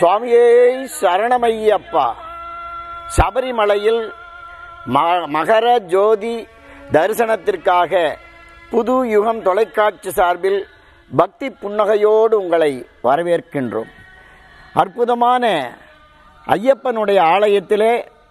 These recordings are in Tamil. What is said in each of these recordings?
சுவாமியே சரணமையப்பா சபரிமலையில் ம- மகர ஜோதி தரிசனத்திற்காக புது யுகம் தொலைக்காட்சி சார்பில் பக்தி புன்னகையோடு உங்களை வரவேற்கின்றோம் அற்புதமான ஐயப்பனுடைய ஆலயத்திலே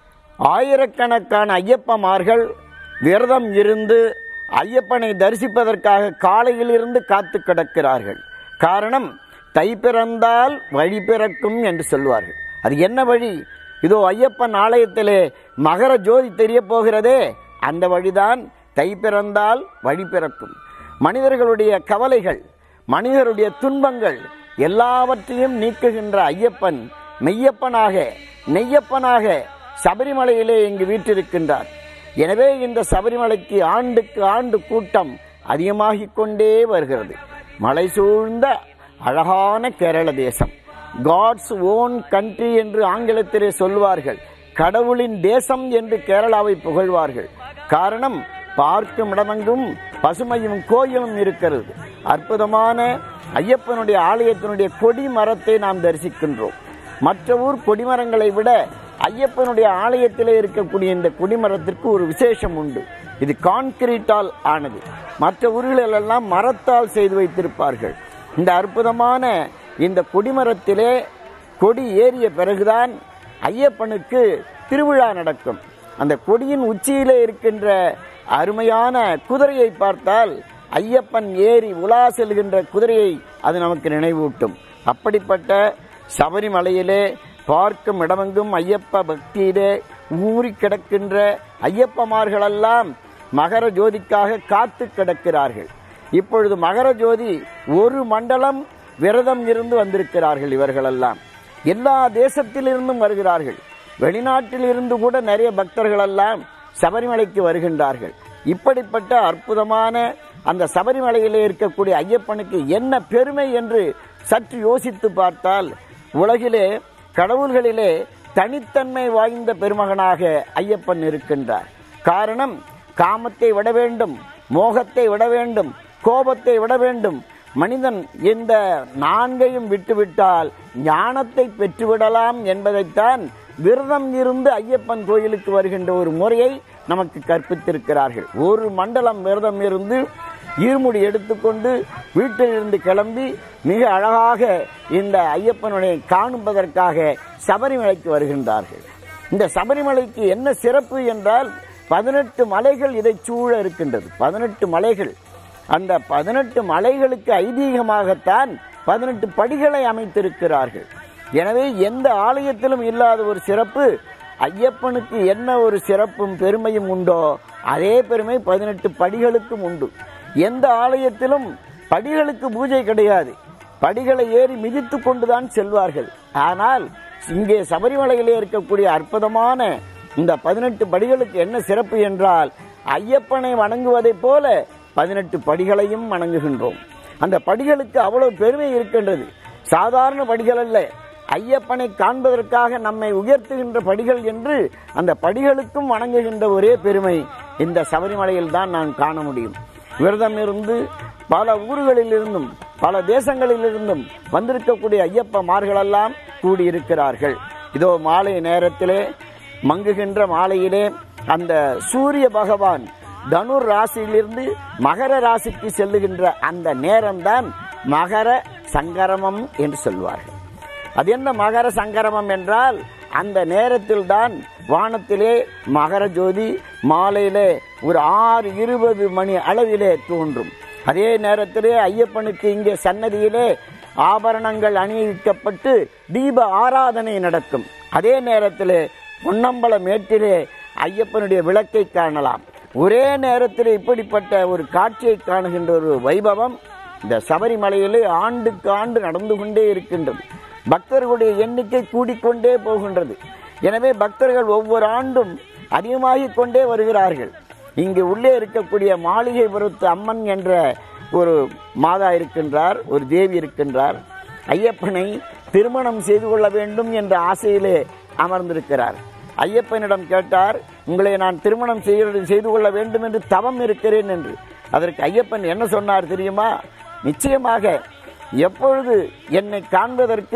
ஆயிரக்கணக்கான ஐயப்பமார்கள் விரதம் இருந்து ஐயப்பனை தரிசிப்பதற்காக காலையிலிருந்து காத்து கிடக்கிறார்கள் காரணம் தை பிறந்தால் வழி பிறக்கும் என்று சொல்வார்கள் அது என்ன வழி இதோ ஐயப்பன் ஆலயத்திலே மகர ஜோதி தெரிய போகிறதே அந்த வழிதான் தை பிறந்தால் வழி பிறக்கும் மனிதர்களுடைய கவலைகள் மனிதருடைய துன்பங்கள் எல்லாவற்றையும் நீக்குகின்ற ஐயப்பன் மெய்யப்பனாக நெய்யப்பனாக சபரிமலையிலே இங்கு வீற்றிருக்கின்றார் எனவே இந்த சபரிமலைக்கு ஆண்டுக்கு ஆண்டு கூட்டம் அதிகமாகிக் கொண்டே வருகிறது மலை சூழ்ந்த அழகான கேரள தேசம் காட்ஸ் ஓன் கண்ட்ரி என்று ஆங்கிலத்திலே சொல்வார்கள் கடவுளின் தேசம் என்று கேரளாவை புகழ்வார்கள் காரணம் பார்க்கும் இடமெங்கும் பசுமையும் கோயிலும் இருக்கிறது அற்புதமான ஐயப்பனுடைய ஆலயத்தினுடைய கொடி மரத்தை நாம் தரிசிக்கின்றோம் மற்ற ஊர் கொடிமரங்களை விட ஐயப்பனுடைய ஆலயத்திலே இருக்கக்கூடிய இந்த கொடிமரத்திற்கு ஒரு விசேஷம் உண்டு இது கான்கிரீட்டால் ஆனது மற்ற ஊர்களிலெல்லாம் மரத்தால் செய்து வைத்திருப்பார்கள் இந்த அற்புதமான இந்த கொடிமரத்திலே கொடி ஏறிய பிறகுதான் ஐயப்பனுக்கு திருவிழா நடக்கும் அந்த கொடியின் உச்சியிலே இருக்கின்ற அருமையான குதிரையை பார்த்தால் ஐயப்பன் ஏறி உலா செல்கின்ற குதிரையை அது நமக்கு நினைவூட்டும் அப்படிப்பட்ட சபரிமலையிலே பார்க்கும் இடமெங்கும் ஐயப்ப பக்தியிலே ஊறி கிடக்கின்ற ஐயப்பமார்களெல்லாம் மகர ஜோதிக்காக காத்து கிடக்கிறார்கள் இப்பொழுது மகர ஜோதி ஒரு மண்டலம் விரதம் இருந்து வந்திருக்கிறார்கள் இவர்களெல்லாம் எல்லா தேசத்திலிருந்தும் வருகிறார்கள் வெளிநாட்டில் இருந்து கூட நிறைய பக்தர்கள் எல்லாம் சபரிமலைக்கு வருகின்றார்கள் இப்படிப்பட்ட அற்புதமான அந்த சபரிமலையிலே இருக்கக்கூடிய ஐயப்பனுக்கு என்ன பெருமை என்று சற்று யோசித்து பார்த்தால் உலகிலே கடவுள்களிலே தனித்தன்மை வாய்ந்த பெருமகனாக ஐயப்பன் இருக்கின்றார் காரணம் காமத்தை விட வேண்டும் மோகத்தை விட வேண்டும் கோபத்தை விட வேண்டும் மனிதன் இந்த நான்கையும் விட்டுவிட்டால் ஞானத்தை பெற்றுவிடலாம் என்பதைத்தான் விரதம் இருந்து ஐயப்பன் கோயிலுக்கு வருகின்ற ஒரு முறையை நமக்கு கற்பித்திருக்கிறார்கள் ஒரு மண்டலம் விரதம் இருந்து இருமுடி எடுத்துக்கொண்டு வீட்டிலிருந்து கிளம்பி மிக அழகாக இந்த ஐயப்பனுடைய காணும்பதற்காக சபரிமலைக்கு வருகின்றார்கள் இந்த சபரிமலைக்கு என்ன சிறப்பு என்றால் பதினெட்டு மலைகள் இதை சூழ இருக்கின்றது பதினெட்டு மலைகள் அந்த பதினெட்டு மலைகளுக்கு ஐதீகமாகத்தான் பதினெட்டு படிகளை அமைத்திருக்கிறார்கள் எனவே எந்த ஆலயத்திலும் இல்லாத ஒரு சிறப்பு ஐயப்பனுக்கு என்ன ஒரு சிறப்பும் பெருமையும் உண்டோ அதே பெருமை பதினெட்டு படிகளுக்கும் உண்டு எந்த ஆலயத்திலும் படிகளுக்கு பூஜை கிடையாது படிகளை ஏறி மிதித்து கொண்டுதான் செல்வார்கள் ஆனால் இங்கே சபரிமலையிலே இருக்கக்கூடிய அற்புதமான இந்த பதினெட்டு படிகளுக்கு என்ன சிறப்பு என்றால் ஐயப்பனை வணங்குவதைப் போல பதினெட்டு படிகளையும் வணங்குகின்றோம் அந்த படிகளுக்கு அவ்வளவு பெருமை இருக்கின்றது சாதாரண படிகள் அல்ல ஐயப்பனை காண்பதற்காக நம்மை உயர்த்துகின்ற படிகள் என்று அந்த படிகளுக்கும் வணங்குகின்ற ஒரே பெருமை இந்த சபரிமலையில் தான் நான் காண முடியும் விரதம் இருந்து பல ஊர்களிலிருந்தும் பல தேசங்களிலிருந்தும் வந்திருக்கக்கூடிய ஐயப்பமார்களெல்லாம் கூடியிருக்கிறார்கள் இதோ மாலை நேரத்திலே மங்குகின்ற மாலையிலே அந்த சூரிய பகவான் தனுர் ராசியிலிருந்து மகர ராசிக்கு செல்லுகின்ற அந்த நேரம்தான் மகர சங்கரமம் என்று சொல்வார்கள் அது என்ன மகர சங்கரமம் என்றால் அந்த நேரத்தில் தான் வானத்திலே மகர ஜோதி மாலையிலே ஒரு ஆறு இருபது மணி அளவிலே தோன்றும் அதே நேரத்திலே ஐயப்பனுக்கு இங்கே சன்னதியிலே ஆபரணங்கள் அணிவிக்கப்பட்டு தீப ஆராதனை நடக்கும் அதே நேரத்திலே பொன்னம்பல மேட்டிலே ஐயப்பனுடைய விளக்கை காணலாம் ஒரே நேரத்தில் இப்படிப்பட்ட ஒரு காட்சியை காணுகின்ற ஒரு வைபவம் இந்த சபரிமலையிலே ஆண்டுக்கு ஆண்டு நடந்து கொண்டே இருக்கின்றது பக்தர்களுடைய எண்ணிக்கை கூடிக்கொண்டே போகின்றது எனவே பக்தர்கள் ஒவ்வொரு ஆண்டும் அதிகமாகிக் கொண்டே வருகிறார்கள் இங்கு உள்ளே இருக்கக்கூடிய மாளிகை பொறுத்து அம்மன் என்ற ஒரு மாதா இருக்கின்றார் ஒரு தேவி இருக்கின்றார் ஐயப்பனை திருமணம் செய்து கொள்ள வேண்டும் என்ற ஆசையிலே அமர்ந்திருக்கிறார் ஐயப்பனிடம் கேட்டார் உங்களை நான் திருமணம் செய்ய செய்து கொள்ள வேண்டும் என்று தவம் இருக்கிறேன் என்று அதற்கு ஐயப்பன் என்ன சொன்னார் தெரியுமா நிச்சயமாக எப்பொழுது என்னை காண்பதற்கு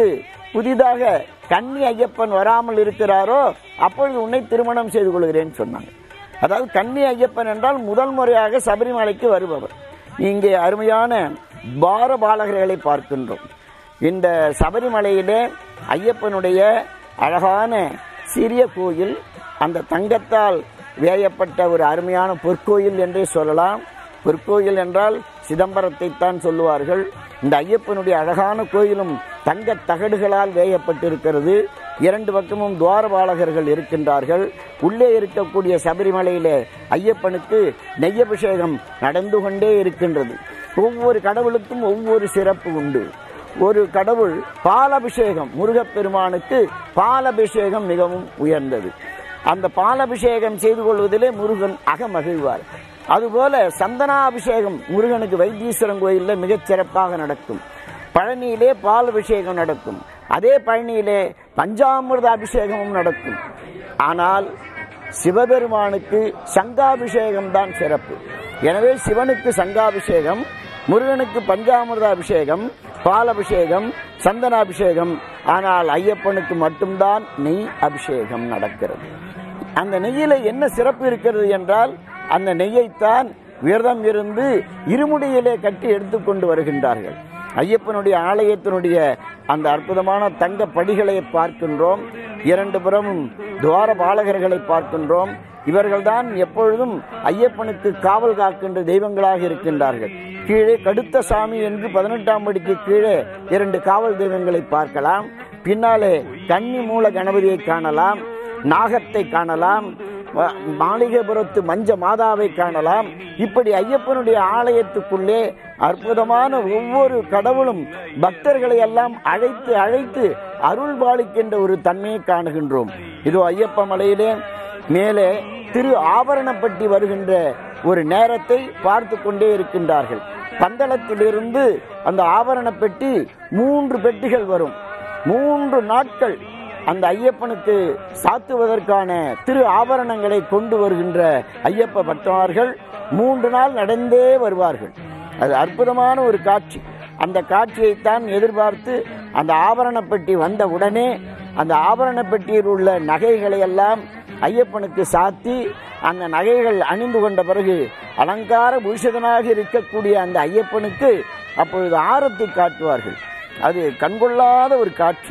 புதிதாக கன்னி ஐயப்பன் வராமல் இருக்கிறாரோ அப்பொழுது உன்னை திருமணம் செய்து கொள்கிறேன்னு சொன்னாங்க அதாவது கன்னி ஐயப்பன் என்றால் முதல் முறையாக சபரிமலைக்கு வருபவர் இங்கே அருமையான பார பாலகர்களை பார்க்கின்றோம் இந்த சபரிமலையிலே ஐயப்பனுடைய அழகான சிறிய கோயில் அந்த தங்கத்தால் வேயப்பட்ட ஒரு அருமையான பொற்கோயில் என்றே சொல்லலாம் பொற்கோயில் என்றால் சிதம்பரத்தை தான் சொல்லுவார்கள் இந்த ஐயப்பனுடைய அழகான கோயிலும் தங்க தகடுகளால் வேயப்பட்டிருக்கிறது இரண்டு பக்கமும் துவாரபாலகர்கள் இருக்கின்றார்கள் உள்ளே இருக்கக்கூடிய சபரிமலையிலே ஐயப்பனுக்கு நெய்யபிஷேகம் நடந்து கொண்டே இருக்கின்றது ஒவ்வொரு கடவுளுக்கும் ஒவ்வொரு சிறப்பு உண்டு ஒரு கடவுள் பாலபிஷேகம் முருகப்பெருமானுக்கு பாலபிஷேகம் மிகவும் உயர்ந்தது அந்த பாலபிஷேகம் செய்து கொள்வதிலே முருகன் அகமகிழ்வார் அதுபோல சந்தனாபிஷேகம் முருகனுக்கு வைத்தீஸ்வரன் கோயிலில் மிகச் சிறப்பாக நடக்கும் பழனியிலே பால் அபிஷேகம் நடக்கும் அதே பழனியிலே பஞ்சாமிர்த அபிஷேகமும் நடக்கும் ஆனால் சிவபெருமானுக்கு சங்காபிஷேகம் தான் சிறப்பு எனவே சிவனுக்கு சங்காபிஷேகம் முருகனுக்கு பஞ்சாமிர்த அபிஷேகம் பால் அபிஷேகம் சந்தனாபிஷேகம் ஆனால் ஐயப்பனுக்கு மட்டும்தான் நெய் அபிஷேகம் நடக்கிறது அந்த நெய்யில என்ன சிறப்பு இருக்கிறது என்றால் அந்த நெய்யைத்தான் விரதம் இருந்து இருமுடியிலே கட்டி எடுத்துக்கொண்டு வருகின்றார்கள் ஐயப்பனுடைய ஆலயத்தினுடைய அந்த அற்புதமான தங்க படிகளை பார்க்கின்றோம் இரண்டு புறமும் துவார பாலகர்களை பார்க்கின்றோம் இவர்கள்தான் எப்பொழுதும் ஐயப்பனுக்கு காவல் காக்கின்ற தெய்வங்களாக இருக்கின்றார்கள் கீழே கடுத்த சாமி என்று பதினெட்டாம் படிக்கு கீழே இரண்டு காவல் தெய்வங்களை பார்க்கலாம் பின்னாலே கன்னி மூல கணபதியை காணலாம் நாகத்தை காணலாம் வ- மாளிகைபுரத்து மஞ்ச மாதாவை காணலாம் இப்படி ஐயப்பனுடைய ஆலயத்துக்குள்ளே அற்புதமான ஒவ்வொரு கடவுளும் பக்தர்களை எல்லாம் அழைத்து அழைத்து அருள் பாலிக்கின்ற ஒரு தன்மையை காணுகின்றோம் இதோ ஐயப்ப மலையிலே மேலே திரு ஆபரணப்பட்டி வருகின்ற ஒரு நேரத்தை பார்த்து கொண்டே இருக்கின்றார்கள் பந்தளத்திலிருந்து அந்த ஆபரண பெட்டி மூன்று பெட்டிகள் வரும் மூன்று நாட்கள் அந்த ஐயப்பனுக்கு சாத்துவதற்கான திரு ஆபரணங்களை கொண்டு வருகின்ற ஐயப்ப பக்தமார்கள் மூன்று நாள் நடந்தே வருவார்கள் அது அற்புதமான ஒரு காட்சி அந்த காட்சியைத்தான் எதிர்பார்த்து அந்த ஆபரண பெட்டி வந்த உடனே அந்த ஆபரண பெட்டியில் உள்ள நகைகளை எல்லாம் ஐயப்பனுக்கு சாத்தி அந்த நகைகள் அணிந்து கொண்ட பிறகு அலங்கார பூஷிதனாக இருக்கக்கூடிய அந்த ஐயப்பனுக்கு அப்பொழுது ஆரத்தி காட்டுவார்கள் அது கண்கொள்ளாத ஒரு காட்சி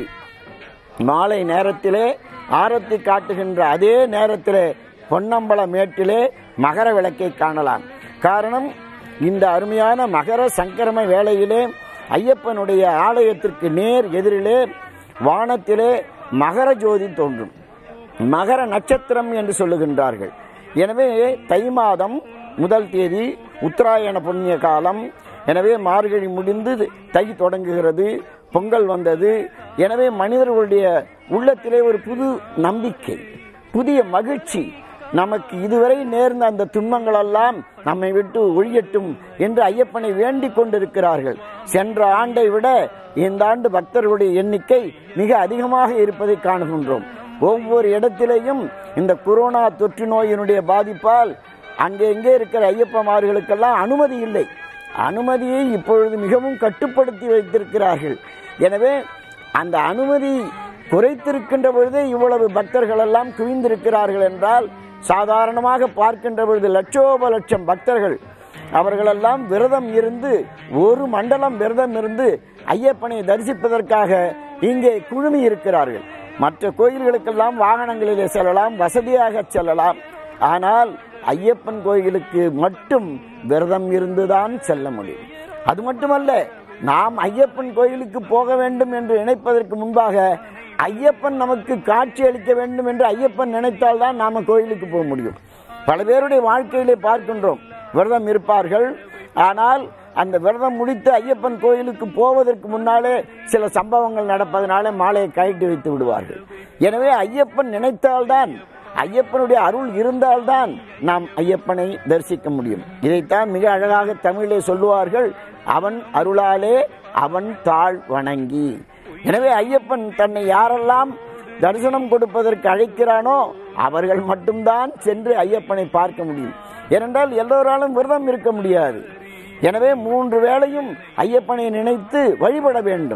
மாலை நேரத்திலே ஆரத்தி காட்டுகின்ற அதே நேரத்திலே பொன்னம்பல மேட்டிலே மகர விளக்கை காணலாம் காரணம் இந்த அருமையான மகர சங்கரம வேளையிலே ஐயப்பனுடைய ஆலயத்திற்கு நேர் எதிரிலே வானத்திலே மகர ஜோதி தோன்றும் மகர நட்சத்திரம் என்று சொல்லுகின்றார்கள் எனவே தை மாதம் முதல் தேதி உத்தராயண புண்ணிய காலம் எனவே மார்கழி முடிந்து தை தொடங்குகிறது பொங்கல் வந்தது எனவே மனிதர்களுடைய உள்ளத்திலே ஒரு புது நம்பிக்கை புதிய மகிழ்ச்சி நமக்கு இதுவரை நேர்ந்த அந்த துன்பங்களெல்லாம் நம்மை விட்டு ஒழியட்டும் என்று ஐயப்பனை வேண்டிக் கொண்டிருக்கிறார்கள் சென்ற ஆண்டை விட இந்த ஆண்டு பக்தர்களுடைய எண்ணிக்கை மிக அதிகமாக இருப்பதை காணுகின்றோம் ஒவ்வொரு இடத்திலேயும் இந்த கொரோனா தொற்று நோயினுடைய பாதிப்பால் அங்கே எங்கே இருக்கிற ஐயப்பமார்களுக்கெல்லாம் அனுமதி இல்லை அனுமதியை இப்பொழுது மிகவும் கட்டுப்படுத்தி வைத்திருக்கிறார்கள் எனவே அந்த அனுமதி குறைத்திருக்கின்ற பொழுதே இவ்வளவு பக்தர்கள் எல்லாம் குவிந்திருக்கிறார்கள் என்றால் சாதாரணமாக பார்க்கின்ற பொழுது லட்சோப லட்சம் பக்தர்கள் அவர்களெல்லாம் விரதம் இருந்து ஒரு மண்டலம் விரதம் இருந்து ஐயப்பனை தரிசிப்பதற்காக இங்கே குழுமி இருக்கிறார்கள் மற்ற கோயில்களுக்கெல்லாம் வாகனங்களிலே செல்லலாம் வசதியாக செல்லலாம் ஆனால் ஐயப்பன் கோயிலுக்கு மட்டும் விரதம் இருந்துதான் செல்ல முடியும் அது மட்டுமல்ல நாம் ஐயப்பன் கோயிலுக்கு போக வேண்டும் என்று நினைப்பதற்கு முன்பாக ஐயப்பன் நமக்கு காட்சி அளிக்க வேண்டும் என்று ஐயப்பன் நினைத்தால்தான் நாம கோயிலுக்கு போக முடியும் பல பேருடைய வாழ்க்கையிலே பார்க்கின்றோம் விரதம் இருப்பார்கள் ஆனால் அந்த விரதம் முடித்து ஐயப்பன் கோயிலுக்கு போவதற்கு முன்னாலே சில சம்பவங்கள் நடப்பதனாலே மாலையை கழட்டி வைத்து விடுவார்கள் எனவே ஐயப்பன் நினைத்தால்தான் ஐயப்பனுடைய அருள் இருந்தால்தான் நாம் ஐயப்பனை தரிசிக்க முடியும் இதைத்தான் மிக அழகாக தமிழிலே சொல்லுவார்கள் அவன் அருளாலே அவன் தாழ் வணங்கி எனவே ஐயப்பன் தன்னை யாரெல்லாம் தரிசனம் கொடுப்பதற்கு அழைக்கிறானோ அவர்கள் மட்டும்தான் சென்று ஐயப்பனை பார்க்க முடியும் ஏனென்றால் எல்லோராலும் விரதம் இருக்க முடியாது எனவே மூன்று வேளையும் ஐயப்பனை நினைத்து வழிபட வேண்டும்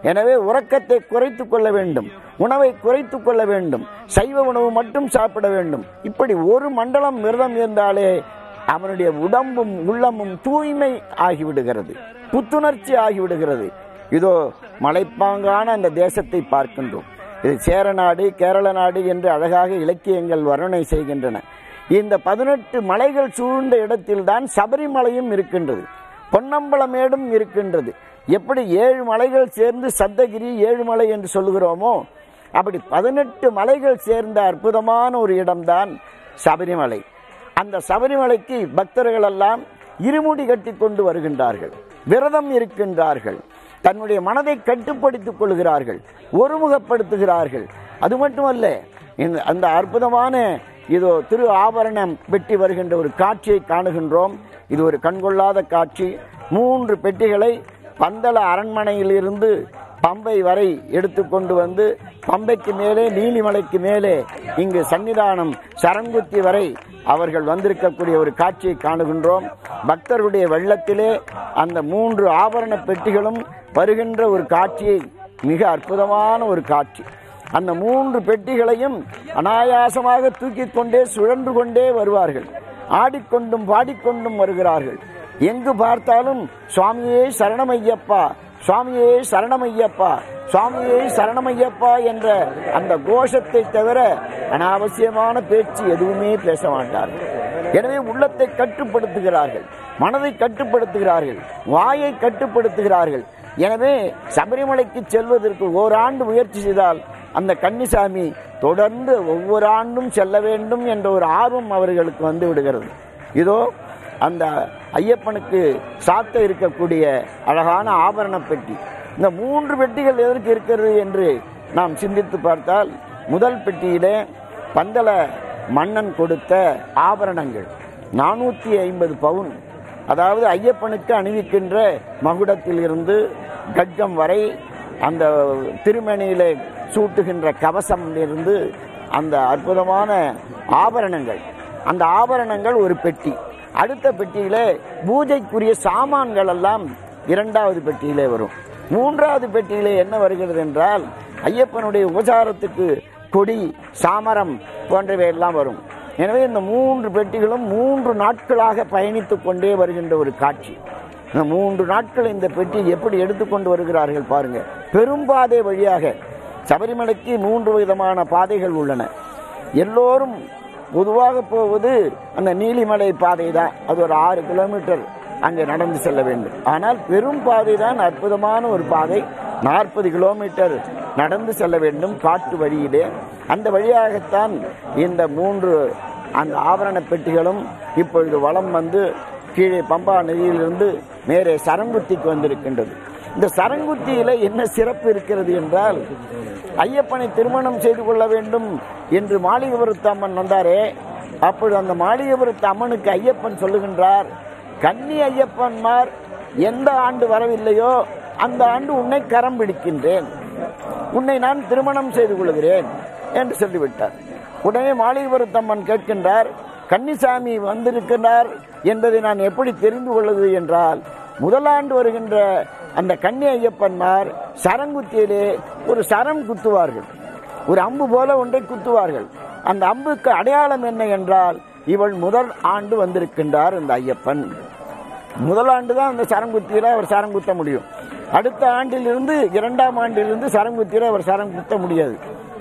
எனவே உறக்கத்தை குறைத்துக் கொள்ள வேண்டும் உணவை குறைத்துக் கொள்ள வேண்டும் சைவ உணவு மட்டும் சாப்பிட வேண்டும் இப்படி ஒரு மண்டலம் விரதம் இருந்தாலே அவனுடைய உடம்பும் உள்ளமும் தூய்மை ஆகிவிடுகிறது புத்துணர்ச்சி ஆகிவிடுகிறது இதோ மலைப்பாங்கான அந்த தேசத்தை பார்க்கின்றோம் இது சேர நாடு கேரள நாடு என்று அழகாக இலக்கியங்கள் வர்ணனை செய்கின்றன இந்த பதினெட்டு மலைகள் சூழ்ந்த இடத்தில்தான் சபரிமலையும் இருக்கின்றது பொன்னம்பலமேடும் இருக்கின்றது எப்படி ஏழு மலைகள் சேர்ந்து சப்தகிரி ஏழுமலை என்று சொல்லுகிறோமோ அப்படி பதினெட்டு மலைகள் சேர்ந்த அற்புதமான ஒரு இடம்தான் சபரிமலை அந்த சபரிமலைக்கு பக்தர்கள் எல்லாம் இருமுடி கட்டி கொண்டு வருகின்றார்கள் விரதம் இருக்கின்றார்கள் தன்னுடைய மனதை கட்டுப்படுத்திக் கொள்கிறார்கள் ஒருமுகப்படுத்துகிறார்கள் அது மட்டுமல்ல இந்த அந்த அற்புதமான இதோ திரு ஆபரணம் வெட்டி வருகின்ற ஒரு காட்சியை காணுகின்றோம் இது ஒரு கண்கொள்ளாத காட்சி மூன்று பெட்டிகளை பந்தள அரண்மனையிலிருந்து பம்பை வரை எடுத்துக்கொண்டு வந்து பம்பைக்கு மேலே நீலிமலைக்கு மேலே இங்கு சன்னிதானம் சரங்குத்தி வரை அவர்கள் வந்திருக்கக்கூடிய ஒரு காட்சியை காணுகின்றோம் பக்தர்களுடைய வெள்ளத்திலே அந்த மூன்று ஆபரண பெட்டிகளும் வருகின்ற ஒரு காட்சியை மிக அற்புதமான ஒரு காட்சி அந்த மூன்று பெட்டிகளையும் அனாயாசமாக தூக்கிக் கொண்டே சுழன்று கொண்டே வருவார்கள் ஆடிக்கொண்டும் பாடிக்கொண்டும் வருகிறார்கள் எங்கு பார்த்தாலும் சுவாமியே சரணமையப்பா சுவாமியே சரணமையப்பா சுவாமியே சரணமையப்பா என்ற அந்த கோஷத்தை தவிர அனாவசியமான பேச்சு எதுவுமே பேச மாட்டார்கள் எனவே உள்ளத்தை கட்டுப்படுத்துகிறார்கள் மனதை கட்டுப்படுத்துகிறார்கள் வாயை கட்டுப்படுத்துகிறார்கள் எனவே சபரிமலைக்கு செல்வதற்கு ஓராண்டு முயற்சி செய்தால் அந்த கன்னிசாமி தொடர்ந்து ஒவ்வொரு ஆண்டும் செல்ல வேண்டும் என்ற ஒரு ஆர்வம் அவர்களுக்கு வந்து விடுகிறது இதோ அந்த ஐயப்பனுக்கு சாத்த இருக்கக்கூடிய அழகான ஆபரண பெட்டி இந்த மூன்று பெட்டிகள் எதற்கு இருக்கிறது என்று நாம் சிந்தித்து பார்த்தால் முதல் பெட்டியிலே பந்தள மன்னன் கொடுத்த ஆபரணங்கள் நானூற்றி ஐம்பது பவுன் அதாவது ஐயப்பனுக்கு அணிவிக்கின்ற மகுடத்தில் இருந்து கட்கம் வரை அந்த திருமணியிலே சூட்டுகின்ற கவசம் இருந்து அந்த அற்புதமான ஆபரணங்கள் அந்த ஆபரணங்கள் ஒரு பெட்டி அடுத்த பெட்டியிலே பூஜைக்குரிய சாமான்கள் எல்லாம் இரண்டாவது பெட்டியிலே வரும் மூன்றாவது பெட்டியிலே என்ன வருகிறது என்றால் ஐயப்பனுடைய உபசாரத்துக்கு கொடி சாமரம் போன்றவை எல்லாம் வரும் எனவே இந்த மூன்று பெட்டிகளும் மூன்று நாட்களாக பயணித்துக் கொண்டே வருகின்ற ஒரு காட்சி இந்த மூன்று நாட்கள் இந்த பெட்டி எப்படி எடுத்துக்கொண்டு வருகிறார்கள் பாருங்க பெரும்பாதை வழியாக சபரிமலைக்கு மூன்று விதமான பாதைகள் உள்ளன எல்லோரும் பொதுவாக போவது அந்த நீலிமலை பாதை தான் அது ஒரு ஆறு கிலோமீட்டர் அங்கே நடந்து செல்ல வேண்டும் ஆனால் பெரும் பாதை தான் அற்புதமான ஒரு பாதை நாற்பது கிலோமீட்டர் நடந்து செல்ல வேண்டும் காட்டு வழியிலே அந்த வழியாகத்தான் இந்த மூன்று அந்த ஆபரண பெட்டிகளும் இப்பொழுது வலம் வந்து கீழே பம்பா நதியிலிருந்து மேலே சரங்குத்திக்கு வந்திருக்கின்றது இந்த சரங்குத்தியில என்ன சிறப்பு இருக்கிறது என்றால் ஐயப்பனை திருமணம் செய்து கொள்ள வேண்டும் என்று மாளிகபுரத்து அம்மன் வந்தாரே அப்பொழுது அந்த மாளிகபுரத்து அம்மனுக்கு ஐயப்பன் சொல்லுகின்றார் கன்னி ஐயப்பன்மார் எந்த ஆண்டு வரவில்லையோ அந்த ஆண்டு உன்னை கரம் பிடிக்கின்றேன் உன்னை நான் திருமணம் செய்து கொள்கிறேன் என்று சொல்லிவிட்டார் உடனே மாளிகபுரத்தம்மன் கேட்கின்றார் கன்னிசாமி வந்திருக்கிறார் என்பதை நான் எப்படி தெரிந்து கொள்வது என்றால் முதலாண்டு வருகின்ற அந்த கன்னி ஐயப்பன்மார் சரங்குத்தியிலே ஒரு சரம் குத்துவார்கள் ஒரு அம்பு போல ஒன்றை குத்துவார்கள் அந்த அம்புக்கு அடையாளம் என்ன என்றால் இவள் முதல் ஆண்டு வந்திருக்கின்றார் இந்த ஐயப்பன் முதலாண்டு தான் அந்த சரங்குத்தியில அவர் சரம் குத்த முடியும் அடுத்த ஆண்டிலிருந்து இரண்டாம் ஆண்டிலிருந்து சரங்குத்தியில அவர் சரம் குத்த முடியாது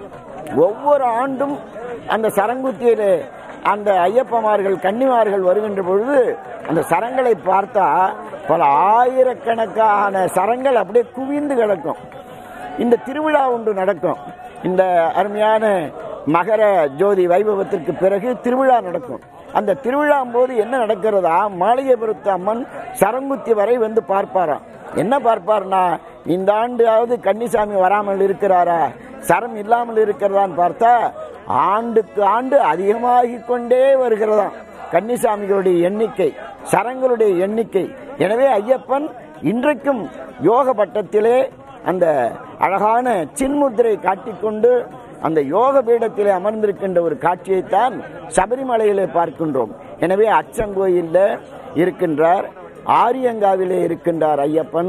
ஒவ்வொரு ஆண்டும் அந்த சரங்குத்தியிலே அந்த ஐயப்பமார்கள் கன்னிமார்கள் வருகின்ற பொழுது அந்த சரங்களை பார்த்தா பல ஆயிரக்கணக்கான சரங்கள் அப்படியே குவிந்து கிடக்கும் இந்த திருவிழா ஒன்று நடக்கும் இந்த அருமையான மகர ஜோதி வைபவத்திற்கு பிறகு திருவிழா நடக்கும் அந்த திருவிழா போது என்ன நடக்கிறதா மாளிகைபுரத்து அம்மன் சரங்குத்தி வரை வந்து பார்ப்பாராம் என்ன பார்ப்பார்னா இந்த ஆண்டாவது கன்னிசாமி வராமல் இருக்கிறாரா சரம் இல்லாமல் இருக்கிறதான்னு பார்த்தா ஆண்டுக்கு ஆண்டு அதிகமாகிக் கொண்டே வருகிறதாம் கன்னிசாமிகளுடைய எண்ணிக்கை சரங்களுடைய எண்ணிக்கை எனவே ஐயப்பன் இன்றைக்கும் யோக பட்டத்திலே அந்த அழகான சின்முத்திரை காட்டிக்கொண்டு அந்த யோக பீடத்திலே அமர்ந்திருக்கின்ற ஒரு காட்சியைத்தான் சபரிமலையிலே பார்க்கின்றோம் எனவே அச்சங்கோயில்ல இருக்கின்றார் ஆரியங்காவிலே இருக்கின்றார் ஐயப்பன்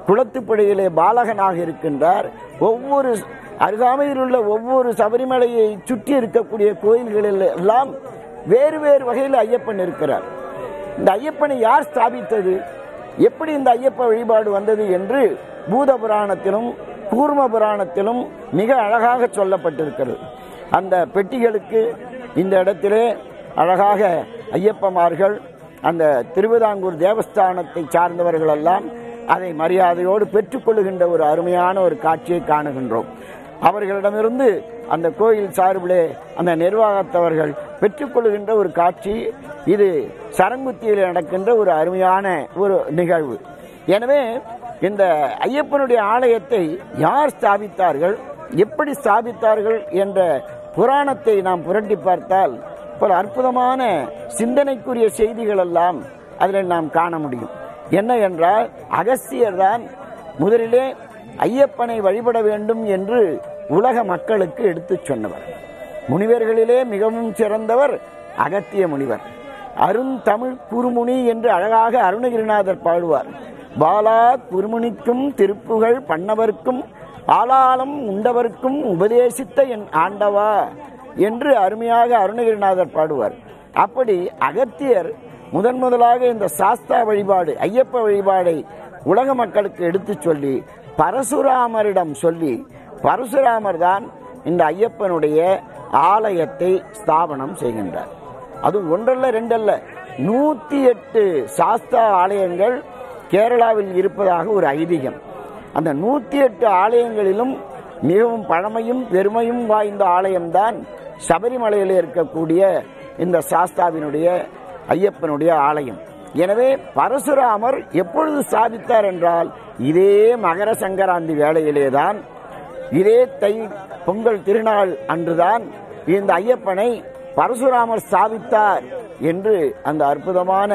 குளத்துப்படியிலே பாலகனாக இருக்கின்றார் ஒவ்வொரு அருகாமையில் உள்ள ஒவ்வொரு சபரிமலையை சுற்றி இருக்கக்கூடிய கோயில்களில் எல்லாம் வேறு வேறு வகையில் ஐயப்பன் இருக்கிறார் இந்த ஐயப்பனை யார் ஸ்தாபித்தது எப்படி இந்த ஐயப்ப வழிபாடு வந்தது என்று பூத புராணத்திலும் கூர்ம புராணத்திலும் மிக அழகாக சொல்லப்பட்டிருக்கிறது அந்த பெட்டிகளுக்கு இந்த இடத்திலே அழகாக ஐயப்பமார்கள் அந்த திருவிதாங்கூர் தேவஸ்தானத்தை சார்ந்தவர்கள் எல்லாம் அதை மரியாதையோடு பெற்றுக்கொள்கின்ற ஒரு அருமையான ஒரு காட்சியை காணுகின்றோம் அவர்களிடமிருந்து அந்த கோயில் சார்பிலே அந்த நிர்வாகத்தவர்கள் பெற்றுக்கொள்கின்ற ஒரு காட்சி இது சரங்குத்தியில் நடக்கின்ற ஒரு அருமையான ஒரு நிகழ்வு எனவே இந்த ஐயப்பனுடைய ஆலயத்தை யார் ஸ்தாபித்தார்கள் எப்படி ஸ்தாபித்தார்கள் என்ற புராணத்தை நாம் புரட்டி பார்த்தால் பல அற்புதமான சிந்தனைக்குரிய செய்திகள் எல்லாம் அதில் நாம் காண முடியும் என்ன என்றால் அகஸ்தியர் தான் முதலிலே ஐயப்பனை வழிபட வேண்டும் என்று உலக மக்களுக்கு எடுத்துச் சொன்னவர் முனிவர்களிலே மிகவும் சிறந்தவர் அகத்திய முனிவர் அருந்தமிழ் குருமுனி என்று அழகாக அருணகிரிநாதர் பாடுவார் பாலா குருமுனிக்கும் திருப்புகழ் பண்ணவர்க்கும் ஆளாளம் உண்டவர்க்கும் உபதேசித்த என் ஆண்டவா என்று அருமையாக அருணகிரிநாதர் பாடுவார் அப்படி அகத்தியர் முதன் முதலாக இந்த சாஸ்தா வழிபாடு ஐயப்ப வழிபாடை உலக மக்களுக்கு எடுத்துச் சொல்லி பரசுராமரிடம் சொல்லி பரசுராமர் தான் இந்த ஐயப்பனுடைய ஆலயத்தை ஸ்தாபனம் செய்கின்றார் அது ஒன்றல்ல ரெண்டல்ல நூத்தி எட்டு சாஸ்தா ஆலயங்கள் கேரளாவில் இருப்பதாக ஒரு ஐதீகம் அந்த நூத்தி எட்டு ஆலயங்களிலும் மிகவும் பழமையும் பெருமையும் வாய்ந்த ஆலயம்தான் சபரிமலையில் இருக்கக்கூடிய இந்த சாஸ்தாவினுடைய ஐயப்பனுடைய ஆலயம் எனவே பரசுராமர் எப்பொழுது ஸ்தாபித்தார் என்றால் இதே மகர சங்கராந்தி வேளையிலேதான் இதே தை பொங்கல் திருநாள் அன்றுதான் இந்த ஐயப்பனை பரசுராமர் ஸ்தாபித்தார் என்று அந்த அற்புதமான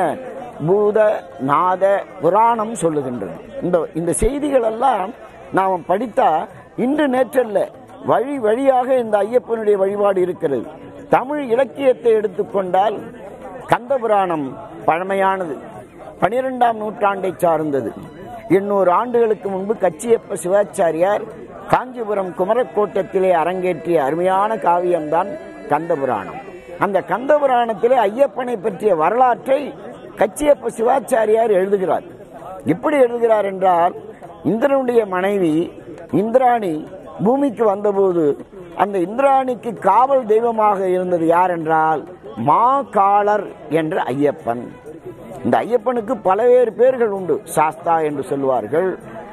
பூத நாத புராணம் சொல்லுகின்றது இந்த இந்த செய்திகள் எல்லாம் நாம் படித்தா இன்று நேற்றல்ல வழி வழியாக இந்த ஐயப்பனுடைய வழிபாடு இருக்கிறது தமிழ் இலக்கியத்தை எடுத்துக்கொண்டால் கந்த புராணம் பழமையானது பனிரெண்டாம் நூற்றாண்டை சார்ந்தது எண்ணூறு ஆண்டுகளுக்கு முன்பு கச்சியப்ப சிவாச்சாரியார் காஞ்சிபுரம் குமரக்கோட்டத்திலே அரங்கேற்றிய அருமையான காவியம்தான் கந்தபுராணம் அந்த கந்தபுராணத்திலே ஐயப்பனை பற்றிய வரலாற்றை கச்சியப்ப சிவாச்சாரியார் எழுதுகிறார் எப்படி எழுதுகிறார் என்றால் இந்திரனுடைய மனைவி இந்திராணி பூமிக்கு வந்தபோது அந்த இந்திராணிக்கு காவல் தெய்வமாக இருந்தது யார் என்றால் மா காளர் என்ற ஐயப்பன் இந்த ஐயப்பனுக்கு பல்வேறு பேர்கள் உண்டு சாஸ்தா என்று சொல்வார்கள்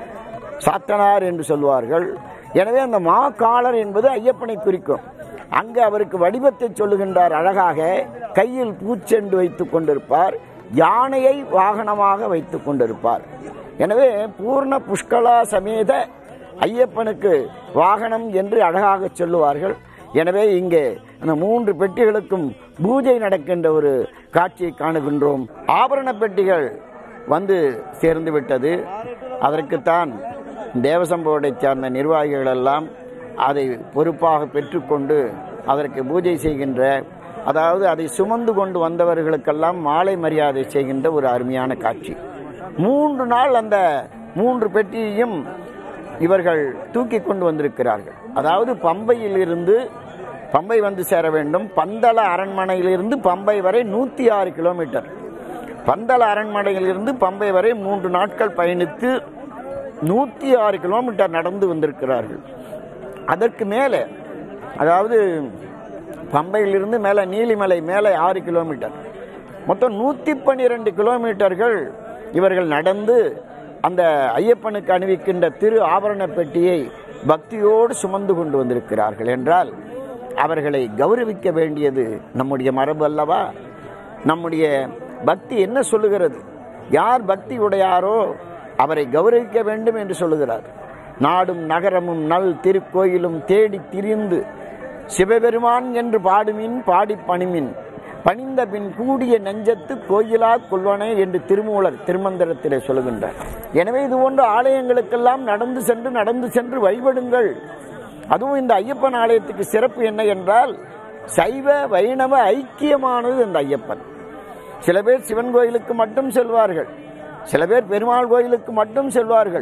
சாத்தனார் என்று சொல்வார்கள் எனவே அந்த மா காளர் என்பது ஐயப்பனை குறிக்கும் அங்கு அவருக்கு வடிவத்தை சொல்லுகின்றார் அழகாக கையில் பூச்செண்டு வைத்துக் கொண்டிருப்பார் யானையை வாகனமாக வைத்துக் கொண்டிருப்பார் எனவே பூர்ண புஷ்கலா சமேத ஐயப்பனுக்கு வாகனம் என்று அழகாக சொல்லுவார்கள் எனவே இங்கே அந்த மூன்று பெட்டிகளுக்கும் பூஜை நடக்கின்ற ஒரு காட்சியை காணுகின்றோம் ஆபரண பெட்டிகள் வந்து சேர்ந்து விட்டது அதற்குத்தான் தேவசம்போர்டை சார்ந்த நிர்வாகிகள் எல்லாம் அதை பொறுப்பாக பெற்றுக்கொண்டு அதற்கு பூஜை செய்கின்ற அதாவது அதை சுமந்து கொண்டு வந்தவர்களுக்கெல்லாம் மாலை மரியாதை செய்கின்ற ஒரு அருமையான காட்சி மூன்று நாள் அந்த மூன்று பெட்டியையும் இவர்கள் தூக்கி கொண்டு வந்திருக்கிறார்கள் அதாவது பம்பையில் இருந்து பம்பை வந்து சேர வேண்டும் பந்தள அரண்மனையிலிருந்து பம்பை வரை நூற்றி ஆறு கிலோமீட்டர் பந்தள அரண்மனையிலிருந்து பம்பை வரை மூன்று நாட்கள் பயணித்து நூற்றி ஆறு கிலோமீட்டர் நடந்து வந்திருக்கிறார்கள் அதற்கு மேலே அதாவது பம்பையிலிருந்து மேலே நீலிமலை மேலே ஆறு கிலோமீட்டர் மொத்தம் நூற்றி பன்னிரெண்டு கிலோமீட்டர்கள் இவர்கள் நடந்து அந்த ஐயப்பனுக்கு அணிவிக்கின்ற திரு ஆபரண பெட்டியை பக்தியோடு சுமந்து கொண்டு வந்திருக்கிறார்கள் என்றால் அவர்களை கௌரவிக்க வேண்டியது நம்முடைய மரபு அல்லவா நம்முடைய பக்தி என்ன சொல்லுகிறது யார் பக்தி உடையாரோ அவரை கௌரவிக்க வேண்டும் என்று சொல்லுகிறார் நாடும் நகரமும் நல் திருக்கோயிலும் தேடி திரிந்து சிவபெருமான் என்று பாடுமின் பாடி பணிமின் பணிந்த பின் கூடிய நெஞ்சத்து கோயிலா கொள்வனே என்று திருமூலர் திருமந்திரத்திலே சொல்லுகின்றார் எனவே இது போன்ற ஆலயங்களுக்கெல்லாம் நடந்து சென்று நடந்து சென்று வழிபடுங்கள் அதுவும் இந்த ஐயப்பன் ஆலயத்துக்கு சிறப்பு என்ன என்றால் சைவ வைணவ ஐக்கியமானது இந்த ஐயப்பன் சில பேர் சிவன் கோயிலுக்கு மட்டும் செல்வார்கள் சில பேர் பெருமாள் கோயிலுக்கு மட்டும் செல்வார்கள்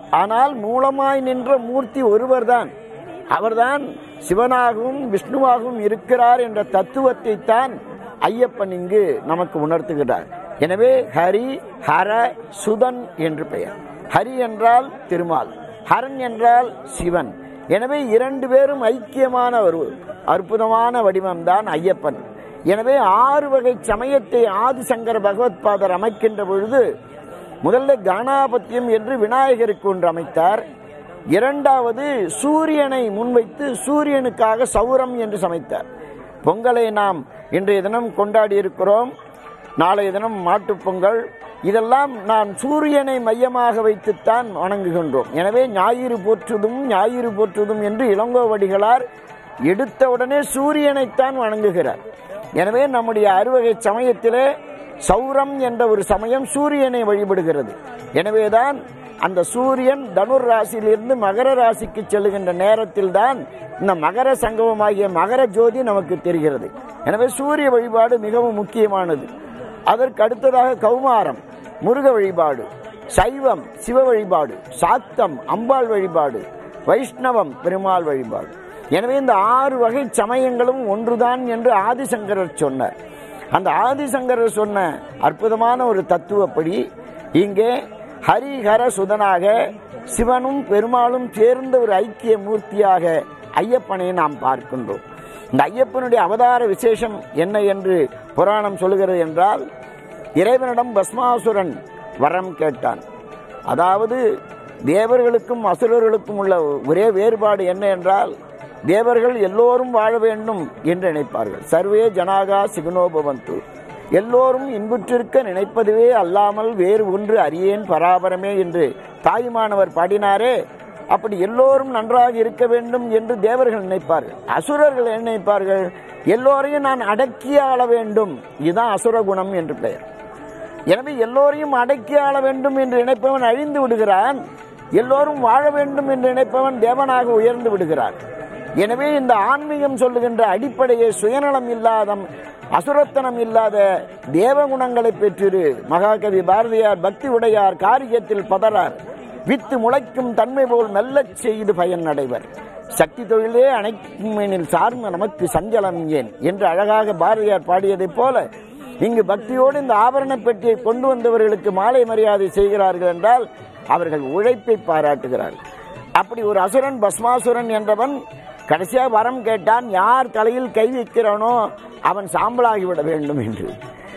ஆனால் மூலமாய் நின்ற மூர்த்தி ஒருவர்தான் அவர்தான் சிவனாகவும் விஷ்ணுவாகவும் இருக்கிறார் என்ற தத்துவத்தை தான் ஐயப்பன் இங்கு நமக்கு உணர்த்துகிறார் எனவே ஹரி ஹர சுதன் என்று பெயர் ஹரி என்றால் திருமால் ஹரன் என்றால் சிவன் எனவே இரண்டு பேரும் ஐக்கியமான ஒரு அற்புதமான வடிவம்தான் ஐயப்பன் எனவே ஆறு வகை சமயத்தை ஆதிசங்கர பகவத்பாதர் அமைக்கின்ற பொழுது முதல்ல கானாபத்தியம் என்று விநாயகருக்கு ஒன்று அமைத்தார் இரண்டாவது சூரியனை முன்வைத்து சூரியனுக்காக சௌரம் என்று சமைத்தார் பொங்கலை நாம் இன்றைய தினம் கொண்டாடி இருக்கிறோம் நாளைய தினம் மாட்டுப் பொங்கல் இதெல்லாம் நாம் சூரியனை மையமாக வைத்துத்தான் வணங்குகின்றோம் எனவே ஞாயிறு போற்றுதும் ஞாயிறு போற்றுதும் என்று இளங்கோவடிகளார் எடுத்தவுடனே சூரியனைத்தான் வணங்குகிறார் எனவே நம்முடைய அறுவகை சமயத்திலே சௌரம் என்ற ஒரு சமயம் சூரியனை வழிபடுகிறது எனவேதான் அந்த சூரியன் தனுர் ராசியிலிருந்து மகர ராசிக்கு செல்லுகின்ற நேரத்தில் தான் இந்த மகர சங்கமமாகிய மகர ஜோதி நமக்கு தெரிகிறது எனவே சூரிய வழிபாடு மிகவும் முக்கியமானது அதற்கு அடுத்ததாக கௌமாரம் முருக வழிபாடு சைவம் சிவ வழிபாடு சாத்தம் அம்பாள் வழிபாடு வைஷ்ணவம் பெருமாள் வழிபாடு எனவே இந்த ஆறு வகை சமயங்களும் ஒன்றுதான் என்று ஆதிசங்கரர் சொன்னார் அந்த ஆதிசங்கரர் சொன்ன அற்புதமான ஒரு தத்துவப்படி இங்கே ஹரிஹர சுதனாக சிவனும் பெருமாளும் சேர்ந்த ஒரு ஐக்கிய மூர்த்தியாக ஐயப்பனை நாம் பார்க்கின்றோம் இந்த ஐயப்பனுடைய அவதார விசேஷம் என்ன என்று புராணம் சொல்கிறது என்றால் இறைவனிடம் பஸ்மாசுரன் வரம் கேட்டான் அதாவது தேவர்களுக்கும் அசுரர்களுக்கும் உள்ள ஒரே வேறுபாடு என்ன என்றால் தேவர்கள் எல்லோரும் வாழ வேண்டும் என்று நினைப்பார்கள் சர்வே ஜனாகா சிகுனோபவந்து எல்லோரும் இன்புற்றிருக்க நினைப்பதுவே அல்லாமல் வேறு ஒன்று அறியேன் பராபரமே என்று தாயுமானவர் பாடினாரே அப்படி எல்லோரும் நன்றாக இருக்க வேண்டும் என்று தேவர்கள் நினைப்பார்கள் அசுரர்கள் என்ன நினைப்பார்கள் எல்லோரையும் நான் அடக்கி ஆள வேண்டும் இதுதான் அசுர குணம் என்று பெயர் எனவே எல்லோரையும் அடக்கி ஆள வேண்டும் என்று நினைப்பவன் அழிந்து விடுகிறான் எல்லோரும் வாழ வேண்டும் என்று நினைப்பவன் தேவனாக உயர்ந்து விடுகிறான் எனவே இந்த ஆன்மீகம் சொல்லுகின்ற அடிப்படையை சுயநலம் இல்லாத அசுரத்தனம் இல்லாத தேவகுணங்களை பெற்றிரு மகாகவி பாரதியார் பக்தி உடையார் காரியத்தில் பதறார் வித்து முளைக்கும் தன்மை போல் மெல்லச் செய்து பயன் அடைவர் சக்தி தொழிலே அனைக்கும் எனில் சார்ந்த நமக்கு சஞ்சலம் ஏன் என்று அழகாக பாரதியார் பாடியதைப் போல இங்கு பக்தியோடு இந்த ஆபரண பெட்டியை கொண்டு வந்தவர்களுக்கு மாலை மரியாதை செய்கிறார்கள் என்றால் அவர்கள் உழைப்பை பாராட்டுகிறார்கள் அப்படி ஒரு அசுரன் பஸ்மாசுரன் என்றவன் கடைசியா வரம் கேட்டான் யார் தலையில் கை வைக்கிறானோ அவன் சாம்பலாகிவிட வேண்டும் என்று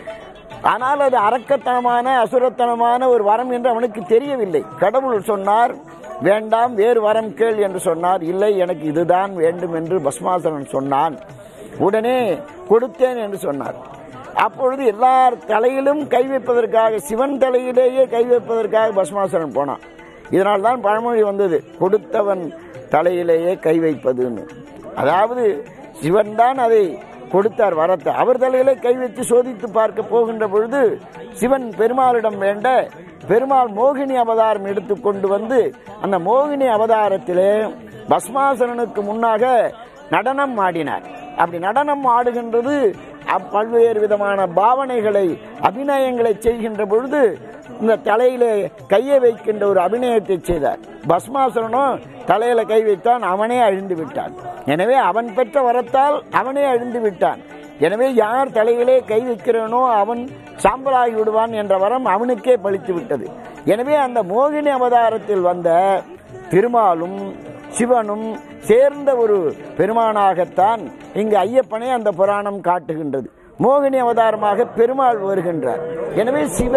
ஆனால் அது அரக்கத்தனமான அசுரத்தனமான ஒரு வரம் என்று அவனுக்கு தெரியவில்லை கடவுள் சொன்னார் வேண்டாம் வேறு வரம் கேள் என்று சொன்னார் இல்லை எனக்கு இதுதான் வேண்டும் என்று பஸ்மாசுரன் சொன்னான் உடனே கொடுத்தேன் என்று சொன்னார் அப்பொழுது எல்லார் தலையிலும் கை வைப்பதற்காக சிவன் தலையிலேயே கை வைப்பதற்காக பஸ்மாசுரன் போனான் இதனால் தான் பழமொழி வந்தது கொடுத்தவன் தலையிலேயே கை வைப்பதுன்னு அதாவது சிவன் தான் அதை கொடுத்தார் வரத்தை அவர் தலையிலே கை வச்சு சோதித்து பார்க்க போகின்ற பொழுது சிவன் பெருமாளிடம் வேண்ட பெருமாள் மோகினி அவதாரம் எடுத்து கொண்டு வந்து அந்த மோகினி அவதாரத்திலே பஸ்மாசனனுக்கு முன்னாக நடனம் ஆடினார் அப்படி நடனம் ஆடுகின்றது அப் பல்வேறு விதமான பாவனைகளை அபிநயங்களை செய்கின்ற பொழுது இந்த தலையிலே கையை வைக்கின்ற ஒரு அபிநயத்தை செய்தார் பஸ்மாசுரனும் தலையில கை வைத்தான் அவனே அழிந்து விட்டான் எனவே அவன் பெற்ற வரத்தால் அவனே அழிந்து விட்டான் எனவே யார் தலையிலே கை வைக்கிறானோ அவன் சாம்பலாகி விடுவான் என்ற வரம் அவனுக்கே பலித்து விட்டது எனவே அந்த மோகினி அவதாரத்தில் வந்த திருமாலும் சிவனும் சேர்ந்த ஒரு பெருமானாகத்தான் இங்கு ஐயப்பனை அந்த புராணம் காட்டுகின்றது மோகினி அவதாரமாக பெருமாள் வருகின்றார் எனவே சிவ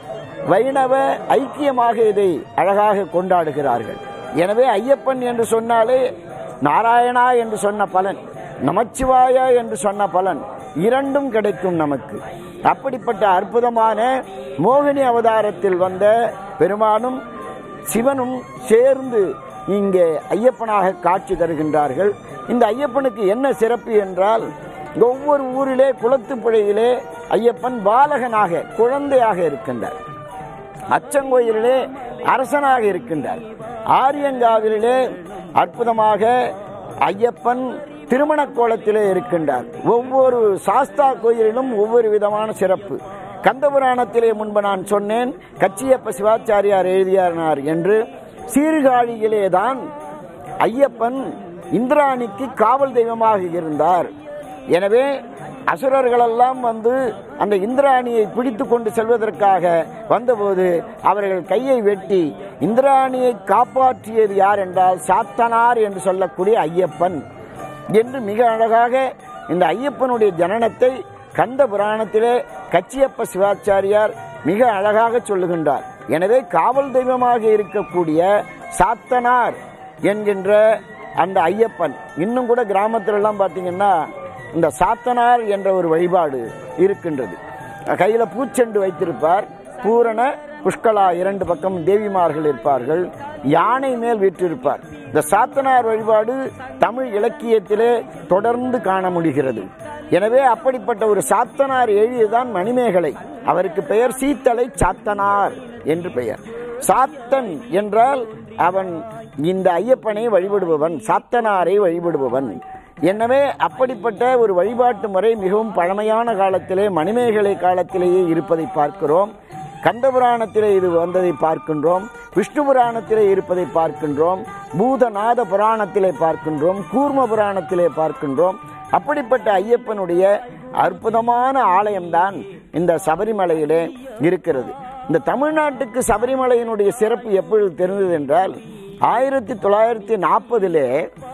வைணவ ஐக்கியமாக இதை அழகாக கொண்டாடுகிறார்கள் எனவே ஐயப்பன் என்று சொன்னாலே நாராயணா என்று சொன்ன பலன் நமச்சிவாயா என்று சொன்ன பலன் இரண்டும் கிடைக்கும் நமக்கு அப்படிப்பட்ட அற்புதமான மோகினி அவதாரத்தில் வந்த பெருமானும் சிவனும் சேர்ந்து இங்கே ஐயப்பனாக காட்சி தருகின்றார்கள் இந்த ஐயப்பனுக்கு என்ன சிறப்பு என்றால் ஒவ்வொரு ஊரிலே குளத்துப்புழையிலே ஐயப்பன் பாலகனாக குழந்தையாக இருக்கின்றார் அச்சங்கோயிலிலே அரசனாக இருக்கின்றார் ஆரியங்காவிலே அற்புதமாக ஐயப்பன் திருமண கோலத்திலே இருக்கின்றார் ஒவ்வொரு சாஸ்தா கோயிலிலும் ஒவ்வொரு விதமான சிறப்பு கந்தபுராணத்திலே முன்பு நான் சொன்னேன் கச்சியப்ப சிவாச்சாரியார் எழுதியார் என்று சீர்காழியிலேதான் ஐயப்பன் இந்திராணிக்கு காவல் தெய்வமாக இருந்தார் எனவே அசுரர்களெல்லாம் வந்து அந்த இந்திராணியை பிடித்து கொண்டு செல்வதற்காக வந்தபோது அவர்கள் கையை வெட்டி இந்திராணியை காப்பாற்றியது யார் என்றால் சாத்தனார் என்று சொல்லக்கூடிய ஐயப்பன் என்று மிக அழகாக இந்த ஐயப்பனுடைய ஜனனத்தை கந்த புராணத்திலே கச்சியப்ப சிவாச்சாரியார் மிக அழகாக சொல்லுகின்றார் எனவே காவல் தெய்வமாக இருக்கக்கூடிய சாத்தனார் என்கின்ற அந்த ஐயப்பன் இன்னும் கூட கிராமத்துல எல்லாம் பார்த்தீங்கன்னா இந்த சாத்தனார் என்ற ஒரு வழிபாடு இருக்கின்றது கையில பூச்செண்டு வைத்திருப்பார் பூரண புஷ்கலா இரண்டு பக்கம் தேவிமார்கள் இருப்பார்கள் யானை மேல் வீற்றிருப்பார் இந்த சாத்தனார் வழிபாடு தமிழ் இலக்கியத்திலே தொடர்ந்து காண முடிகிறது எனவே அப்படிப்பட்ட ஒரு சாத்தனார் எழுதியதான் மணிமேகலை அவருக்கு பெயர் சீத்தலை சாத்தனார் என்று பெயர் சாத்தன் என்றால் அவன் இந்த ஐயப்பனை வழிபடுபவன் சாத்தனாரை வழிபடுபவன் எனவே அப்படிப்பட்ட ஒரு வழிபாட்டு முறை மிகவும் பழமையான காலத்திலே மணிமேகலை காலத்திலேயே இருப்பதை பார்க்கிறோம் கந்தபுராணத்திலே இது வந்ததை பார்க்கின்றோம் விஷ்ணு புராணத்திலே இருப்பதை பார்க்கின்றோம் பூதநாத புராணத்திலே பார்க்கின்றோம் கூர்ம புராணத்திலே பார்க்கின்றோம் அப்படிப்பட்ட ஐயப்பனுடைய அற்புதமான ஆலயம்தான் இந்த சபரிமலையிலே இருக்கிறது இந்த தமிழ்நாட்டுக்கு சபரிமலையினுடைய சிறப்பு எப்பொழுது தெரிந்தது என்றால் ஆயிரத்தி தொள்ளாயிரத்தி நாற்பதிலே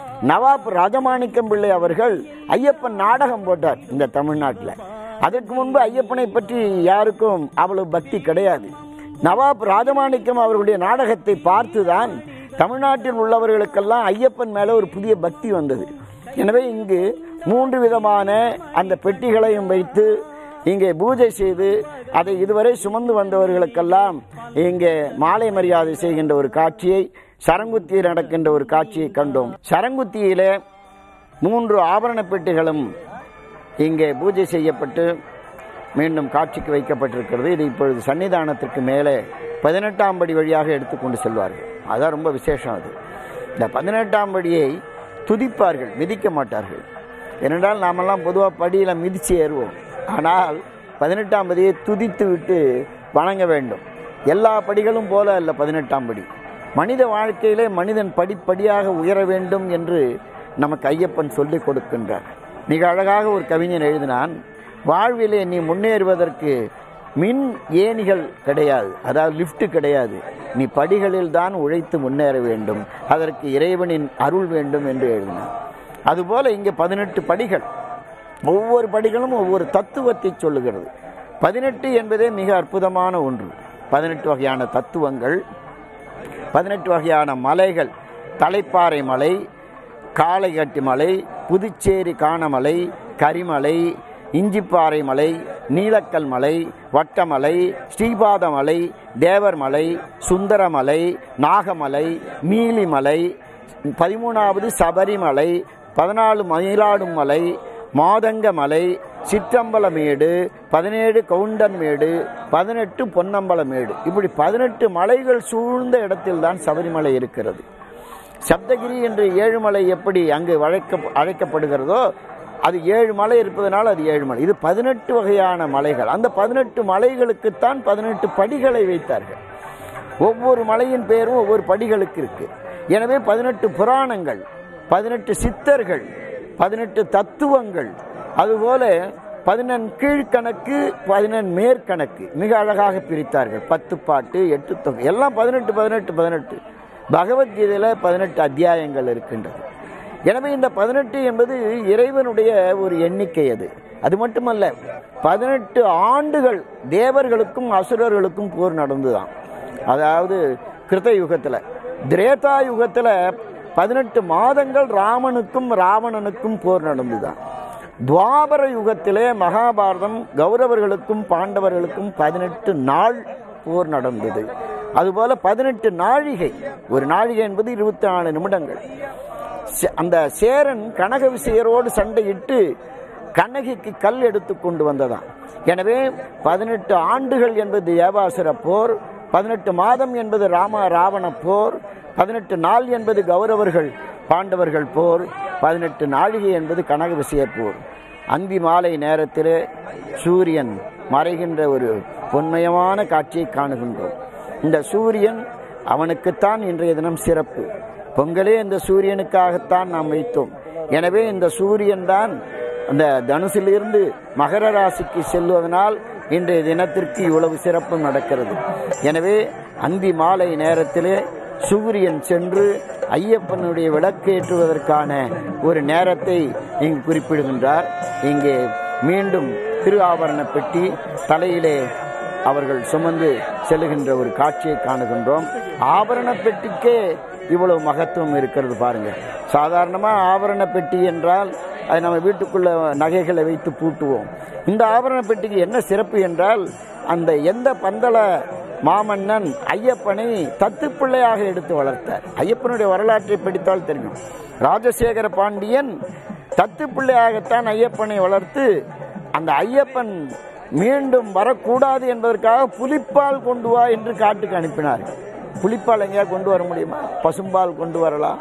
நவாப் ராஜமாணிக்கம் பிள்ளை அவர்கள் ஐயப்பன் நாடகம் போட்டார் இந்த தமிழ்நாட்டில் அதற்கு முன்பு ஐயப்பனை பற்றி யாருக்கும் அவ்வளவு பக்தி கிடையாது நவாப் ராஜமாணிக்கம் அவர்களுடைய நாடகத்தை பார்த்துதான் தமிழ்நாட்டில் உள்ளவர்களுக்கெல்லாம் ஐயப்பன் மேல ஒரு புதிய பக்தி வந்தது எனவே இங்கு மூன்று விதமான அந்த பெட்டிகளையும் வைத்து இங்கே பூஜை செய்து அதை இதுவரை சுமந்து வந்தவர்களுக்கெல்லாம் இங்கே மாலை மரியாதை செய்கின்ற ஒரு காட்சியை சரங்குத்தி நடக்கின்ற ஒரு காட்சியை கண்டோம் சரங்குத்தியிலே மூன்று ஆபரண பெட்டிகளும் இங்கே பூஜை செய்யப்பட்டு மீண்டும் காட்சிக்கு வைக்கப்பட்டிருக்கிறது இது இப்பொழுது சன்னிதானத்திற்கு மேலே பதினெட்டாம் படி வழியாக எடுத்துக்கொண்டு செல்வார்கள் அதான் ரொம்ப விசேஷம் அது இந்த பதினெட்டாம் படியை துதிப்பார்கள் மிதிக்க மாட்டார்கள் ஏனென்றால் நாமெல்லாம் பொதுவாக படியில் மிதித்து ஏறுவோம் ஆனால் பதினெட்டாம் படியை துதித்து விட்டு வணங்க வேண்டும் எல்லா படிகளும் போல அல்ல பதினெட்டாம் படி மனித வாழ்க்கையிலே மனிதன் படிப்படியாக உயர வேண்டும் என்று நமக்கு ஐயப்பன் சொல்லிக் கொடுக்கின்றார் மிக அழகாக ஒரு கவிஞன் எழுதினான் வாழ்விலே நீ முன்னேறுவதற்கு மின் ஏணிகள் கிடையாது அதாவது லிஃப்ட் கிடையாது நீ படிகளில் தான் உழைத்து முன்னேற வேண்டும் அதற்கு இறைவனின் அருள் வேண்டும் என்று எழுதினான் அதுபோல இங்கே பதினெட்டு படிகள் ஒவ்வொரு படிகளும் ஒவ்வொரு தத்துவத்தை சொல்லுகிறது பதினெட்டு என்பதே மிக அற்புதமான ஒன்று பதினெட்டு வகையான தத்துவங்கள் பதினெட்டு வகையான மலைகள் தலைப்பாறை மலை காளைகட்டி மலை புதுச்சேரி காணமலை கரிமலை இஞ்சிப்பாறை மலை நீலக்கல் மலை வட்டமலை ஸ்ரீபாதமலை தேவர்மலை சுந்தரமலை நாகமலை மீலிமலை பதிமூணாவது சபரிமலை பதினாலு மயிலாடும் மலை மாதங்க மலை சிற்றம்பலமேடு பதினேழு கவுண்டன்மேடு பதினெட்டு பொன்னம்பலமேடு இப்படி பதினெட்டு மலைகள் சூழ்ந்த இடத்தில்தான் சபரிமலை இருக்கிறது சப்தகிரி என்று ஏழு மலை எப்படி அங்கு வழைக்க அழைக்கப்படுகிறதோ அது ஏழு மலை இருப்பதனால் அது ஏழு மலை இது பதினெட்டு வகையான மலைகள் அந்த பதினெட்டு மலைகளுக்குத்தான் பதினெட்டு படிகளை வைத்தார்கள் ஒவ்வொரு மலையின் பெயரும் ஒவ்வொரு படிகளுக்கு இருக்கு எனவே பதினெட்டு புராணங்கள் பதினெட்டு சித்தர்கள் பதினெட்டு தத்துவங்கள் அதுபோல பதினெண் கீழ்கணக்கு பதினெண் மேற்கணக்கு மிக அழகாக பிரித்தார்கள் பத்து பாட்டு எட்டு தொகை எல்லாம் பதினெட்டு பதினெட்டு பதினெட்டு பகவத்கீதையில் பதினெட்டு அத்தியாயங்கள் இருக்கின்றது எனவே இந்த பதினெட்டு என்பது இறைவனுடைய ஒரு எண்ணிக்கை அது அது மட்டுமல்ல பதினெட்டு ஆண்டுகள் தேவர்களுக்கும் அசுரர்களுக்கும் போர் நடந்துதான் அதாவது கிருத்த யுகத்தில் திரேதா யுகத்தில் பதினெட்டு மாதங்கள் ராமனுக்கும் ராவணனுக்கும் போர் நடந்துதான் துவாபர யுகத்திலே மகாபாரதம் கௌரவர்களுக்கும் பாண்டவர்களுக்கும் பதினெட்டு நாள் போர் நடந்தது அதுபோல பதினெட்டு நாழிகை ஒரு நாழிகை என்பது இருபத்தி நாலு நிமிடங்கள் சே- அந்த சேரன் கனக விசையரோடு சண்டையிட்டு கண்ணகிக்கு கல் எடுத்து கொண்டு வந்ததாம் எனவே பதினெட்டு ஆண்டுகள் என்பது தேவாசுர போர் பதினெட்டு மாதம் என்பது ராம ராவண போர் பதினெட்டு நாள் என்பது கௌரவர்கள் பாண்டவர்கள் போர் பதினெட்டு நாழிகை என்பது கனக விசய போர் அந்தி மாலை நேரத்திலே சூரியன் மறைகின்ற ஒரு பொன்மயமான காட்சியை காணுகின்றோம் இந்த சூரியன் அவனுக்குத்தான் இன்றைய தினம் சிறப்பு பொங்கலே இந்த சூரியனுக்காகத்தான் நாம் வைத்தோம் எனவே இந்த சூரியன் தான் அந்த தனுசிலிருந்து மகர ராசிக்கு செல்வதனால் இன்றைய தினத்திற்கு இவ்வளவு சிறப்பு நடக்கிறது எனவே அந்தி மாலை நேரத்திலே சூரியன் சென்று ஐயப்பனுடைய விளக்கேற்றுவதற்கான ஒரு நேரத்தை இங்கு குறிப்பிடுகின்றார் இங்கே மீண்டும் திரு ஆபரண பெட்டி தலையிலே அவர்கள் சுமந்து செல்லுகின்ற ஒரு காட்சியை காணுகின்றோம் ஆபரண பெட்டிக்கே இவ்வளவு மகத்துவம் இருக்கிறது பாருங்க சாதாரணமா ஆபரண பெட்டி என்றால் அது நம்ம வீட்டுக்குள்ள நகைகளை வைத்து பூட்டுவோம் இந்த ஆபரண பெட்டிக்கு என்ன சிறப்பு என்றால் அந்த எந்த பந்தள மாமன்னன் ஐயப்பனை தத்து பிள்ளையாக எடுத்து வளர்த்தார் ஐயப்பனுடைய வரலாற்றை படித்தால் தெரியும் ராஜசேகர பாண்டியன் தத்து பிள்ளையாகத்தான் ஐயப்பனை வளர்த்து அந்த ஐயப்பன் மீண்டும் வரக்கூடாது என்பதற்காக புலிப்பால் கொண்டு வா என்று காட்டுக்கு அனுப்பினார் புலிப்பால் எங்கேயா கொண்டு வர முடியுமா பசும்பால் கொண்டு வரலாம்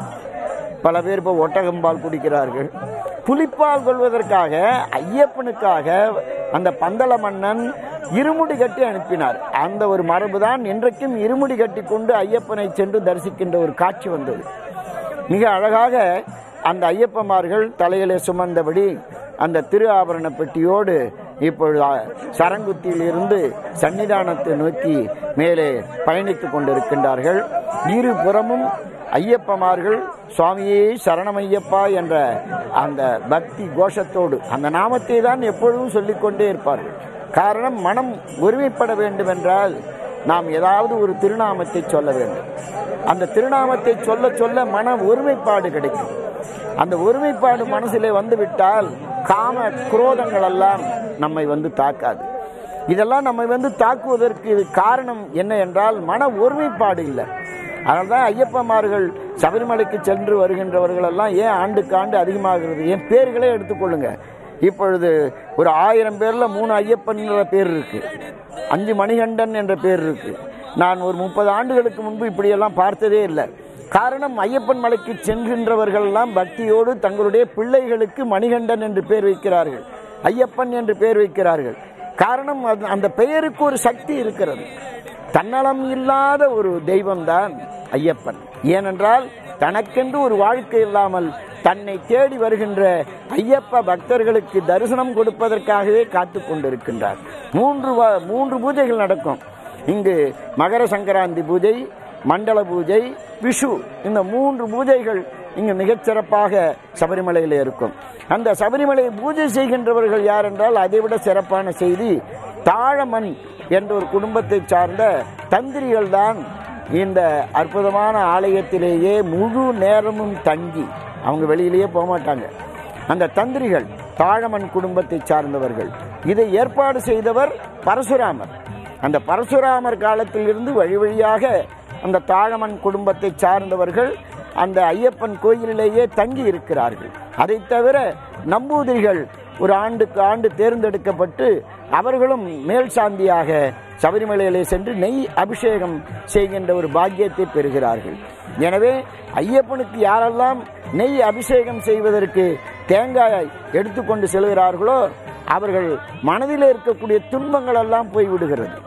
பல பேர் இப்போ ஒட்டகம்பால் குடிக்கிறார்கள் புலிப்பால் கொள்வதற்காக ஐயப்பனுக்காக அந்த பந்தள மன்னன் இருமுடி கட்டி அனுப்பினார் அந்த ஒரு மரபுதான் இன்றைக்கும் இருமுடி கட்டி கொண்டு ஐயப்பனை சென்று தரிசிக்கின்ற ஒரு காட்சி வந்தது மிக அழகாக அந்த ஐயப்பமார்கள் தலையிலே சுமந்தபடி அந்த திரு ஆபரண பெட்டியோடு இப்பொழுது சரங்குத்தியில் இருந்து சன்னிதானத்தை நோக்கி மேலே பயணித்துக் கொண்டிருக்கின்றார்கள் இரு புறமும் ஐயப்பமார்கள் சுவாமியே சரணமையப்பா என்ற அந்த பக்தி கோஷத்தோடு அந்த நாமத்தை தான் எப்பொழுதும் சொல்லிக்கொண்டே இருப்பார்கள் காரணம் மனம் ஒருமைப்பட வேண்டும் என்றால் நாம் ஏதாவது ஒரு திருநாமத்தை சொல்ல வேண்டும் அந்த திருநாமத்தை சொல்ல சொல்ல மன ஒருமைப்பாடு கிடைக்கும் அந்த ஒருமைப்பாடு மனசிலே வந்துவிட்டால் காம குரோதங்கள் எல்லாம் நம்மை வந்து தாக்காது இதெல்லாம் நம்மை வந்து தாக்குவதற்கு காரணம் என்ன என்றால் மன ஒருமைப்பாடு இல்லை அதனால்தான் ஐயப்பமார்கள் சபரிமலைக்கு சென்று வருகின்றவர்கள் எல்லாம் ஏன் ஆண்டுக்கு ஆண்டு அதிகமாகிறது ஏன் பேர்களே எடுத்துக்கொள்ளுங்க இப்பொழுது ஒரு ஆயிரம் பேர்ல மூணு ஐயப்பன் என்ற பேர் இருக்கு அஞ்சு மணிகண்டன் என்ற பேர் இருக்கு நான் ஒரு முப்பது ஆண்டுகளுக்கு முன்பு இப்படியெல்லாம் பார்த்ததே இல்லை காரணம் ஐயப்பன் மலைக்கு சென்கின்றவர்கள் எல்லாம் பக்தியோடு தங்களுடைய பிள்ளைகளுக்கு மணிகண்டன் என்று பேர் வைக்கிறார்கள் ஐயப்பன் என்று பேர் வைக்கிறார்கள் காரணம் அது- அந்த பெயருக்கு ஒரு சக்தி இருக்கிறது தன்னலம் இல்லாத ஒரு தெய்வம்தான் ஐயப்பன் ஏனென்றால் தனக்கென்று ஒரு வாழ்க்கை இல்லாமல் தன்னை தேடி வருகின்ற ஐயப்ப பக்தர்களுக்கு தரிசனம் கொடுப்பதற்காகவே காத்து கொண்டிருக்கின்றார் மூன்று வ- மூன்று பூஜைகள் நடக்கும் இங்கு மகர சங்கராந்தி பூஜை மண்டல பூஜை விஷு இந்த மூன்று பூஜைகள் இங்கு மிகச்சிறப்பாக சபரிமலையில் இருக்கும் அந்த சபரிமலை பூஜை செய்கின்றவர்கள் யார் என்றால் அதைவிட சிறப்பான செய்தி தாழமன் என்ற ஒரு குடும்பத்தை சார்ந்த தந்திரிகள் தான் இந்த அற்புதமான ஆலயத்திலேயே முழு நேரமும் தங்கி அவங்க வெளியிலேயே போக மாட்டாங்க அந்த தந்திரிகள் தாழமன் குடும்பத்தை சார்ந்தவர்கள் இதை ஏற்பாடு செய்தவர் பரசுராமர் அந்த பரசுராமர் காலத்திலிருந்து வழி வழியாக அந்த தாழமன் குடும்பத்தை சார்ந்தவர்கள் அந்த ஐயப்பன் கோயிலிலேயே தங்கி இருக்கிறார்கள் அதை தவிர நம்பூதிரிகள் ஒரு ஆண்டுக்கு ஆண்டு தேர்ந்தெடுக்கப்பட்டு அவர்களும் மேல் சாந்தியாக சபரிமலையிலே சென்று நெய் அபிஷேகம் செய்கின்ற ஒரு பாக்கியத்தை பெறுகிறார்கள் எனவே ஐயப்பனுக்கு யாரெல்லாம் நெய் அபிஷேகம் செய்வதற்கு தேங்காயை எடுத்துக்கொண்டு செல்கிறார்களோ அவர்கள் மனதில் இருக்கக்கூடிய துன்பங்கள் எல்லாம் போய்விடுகிறது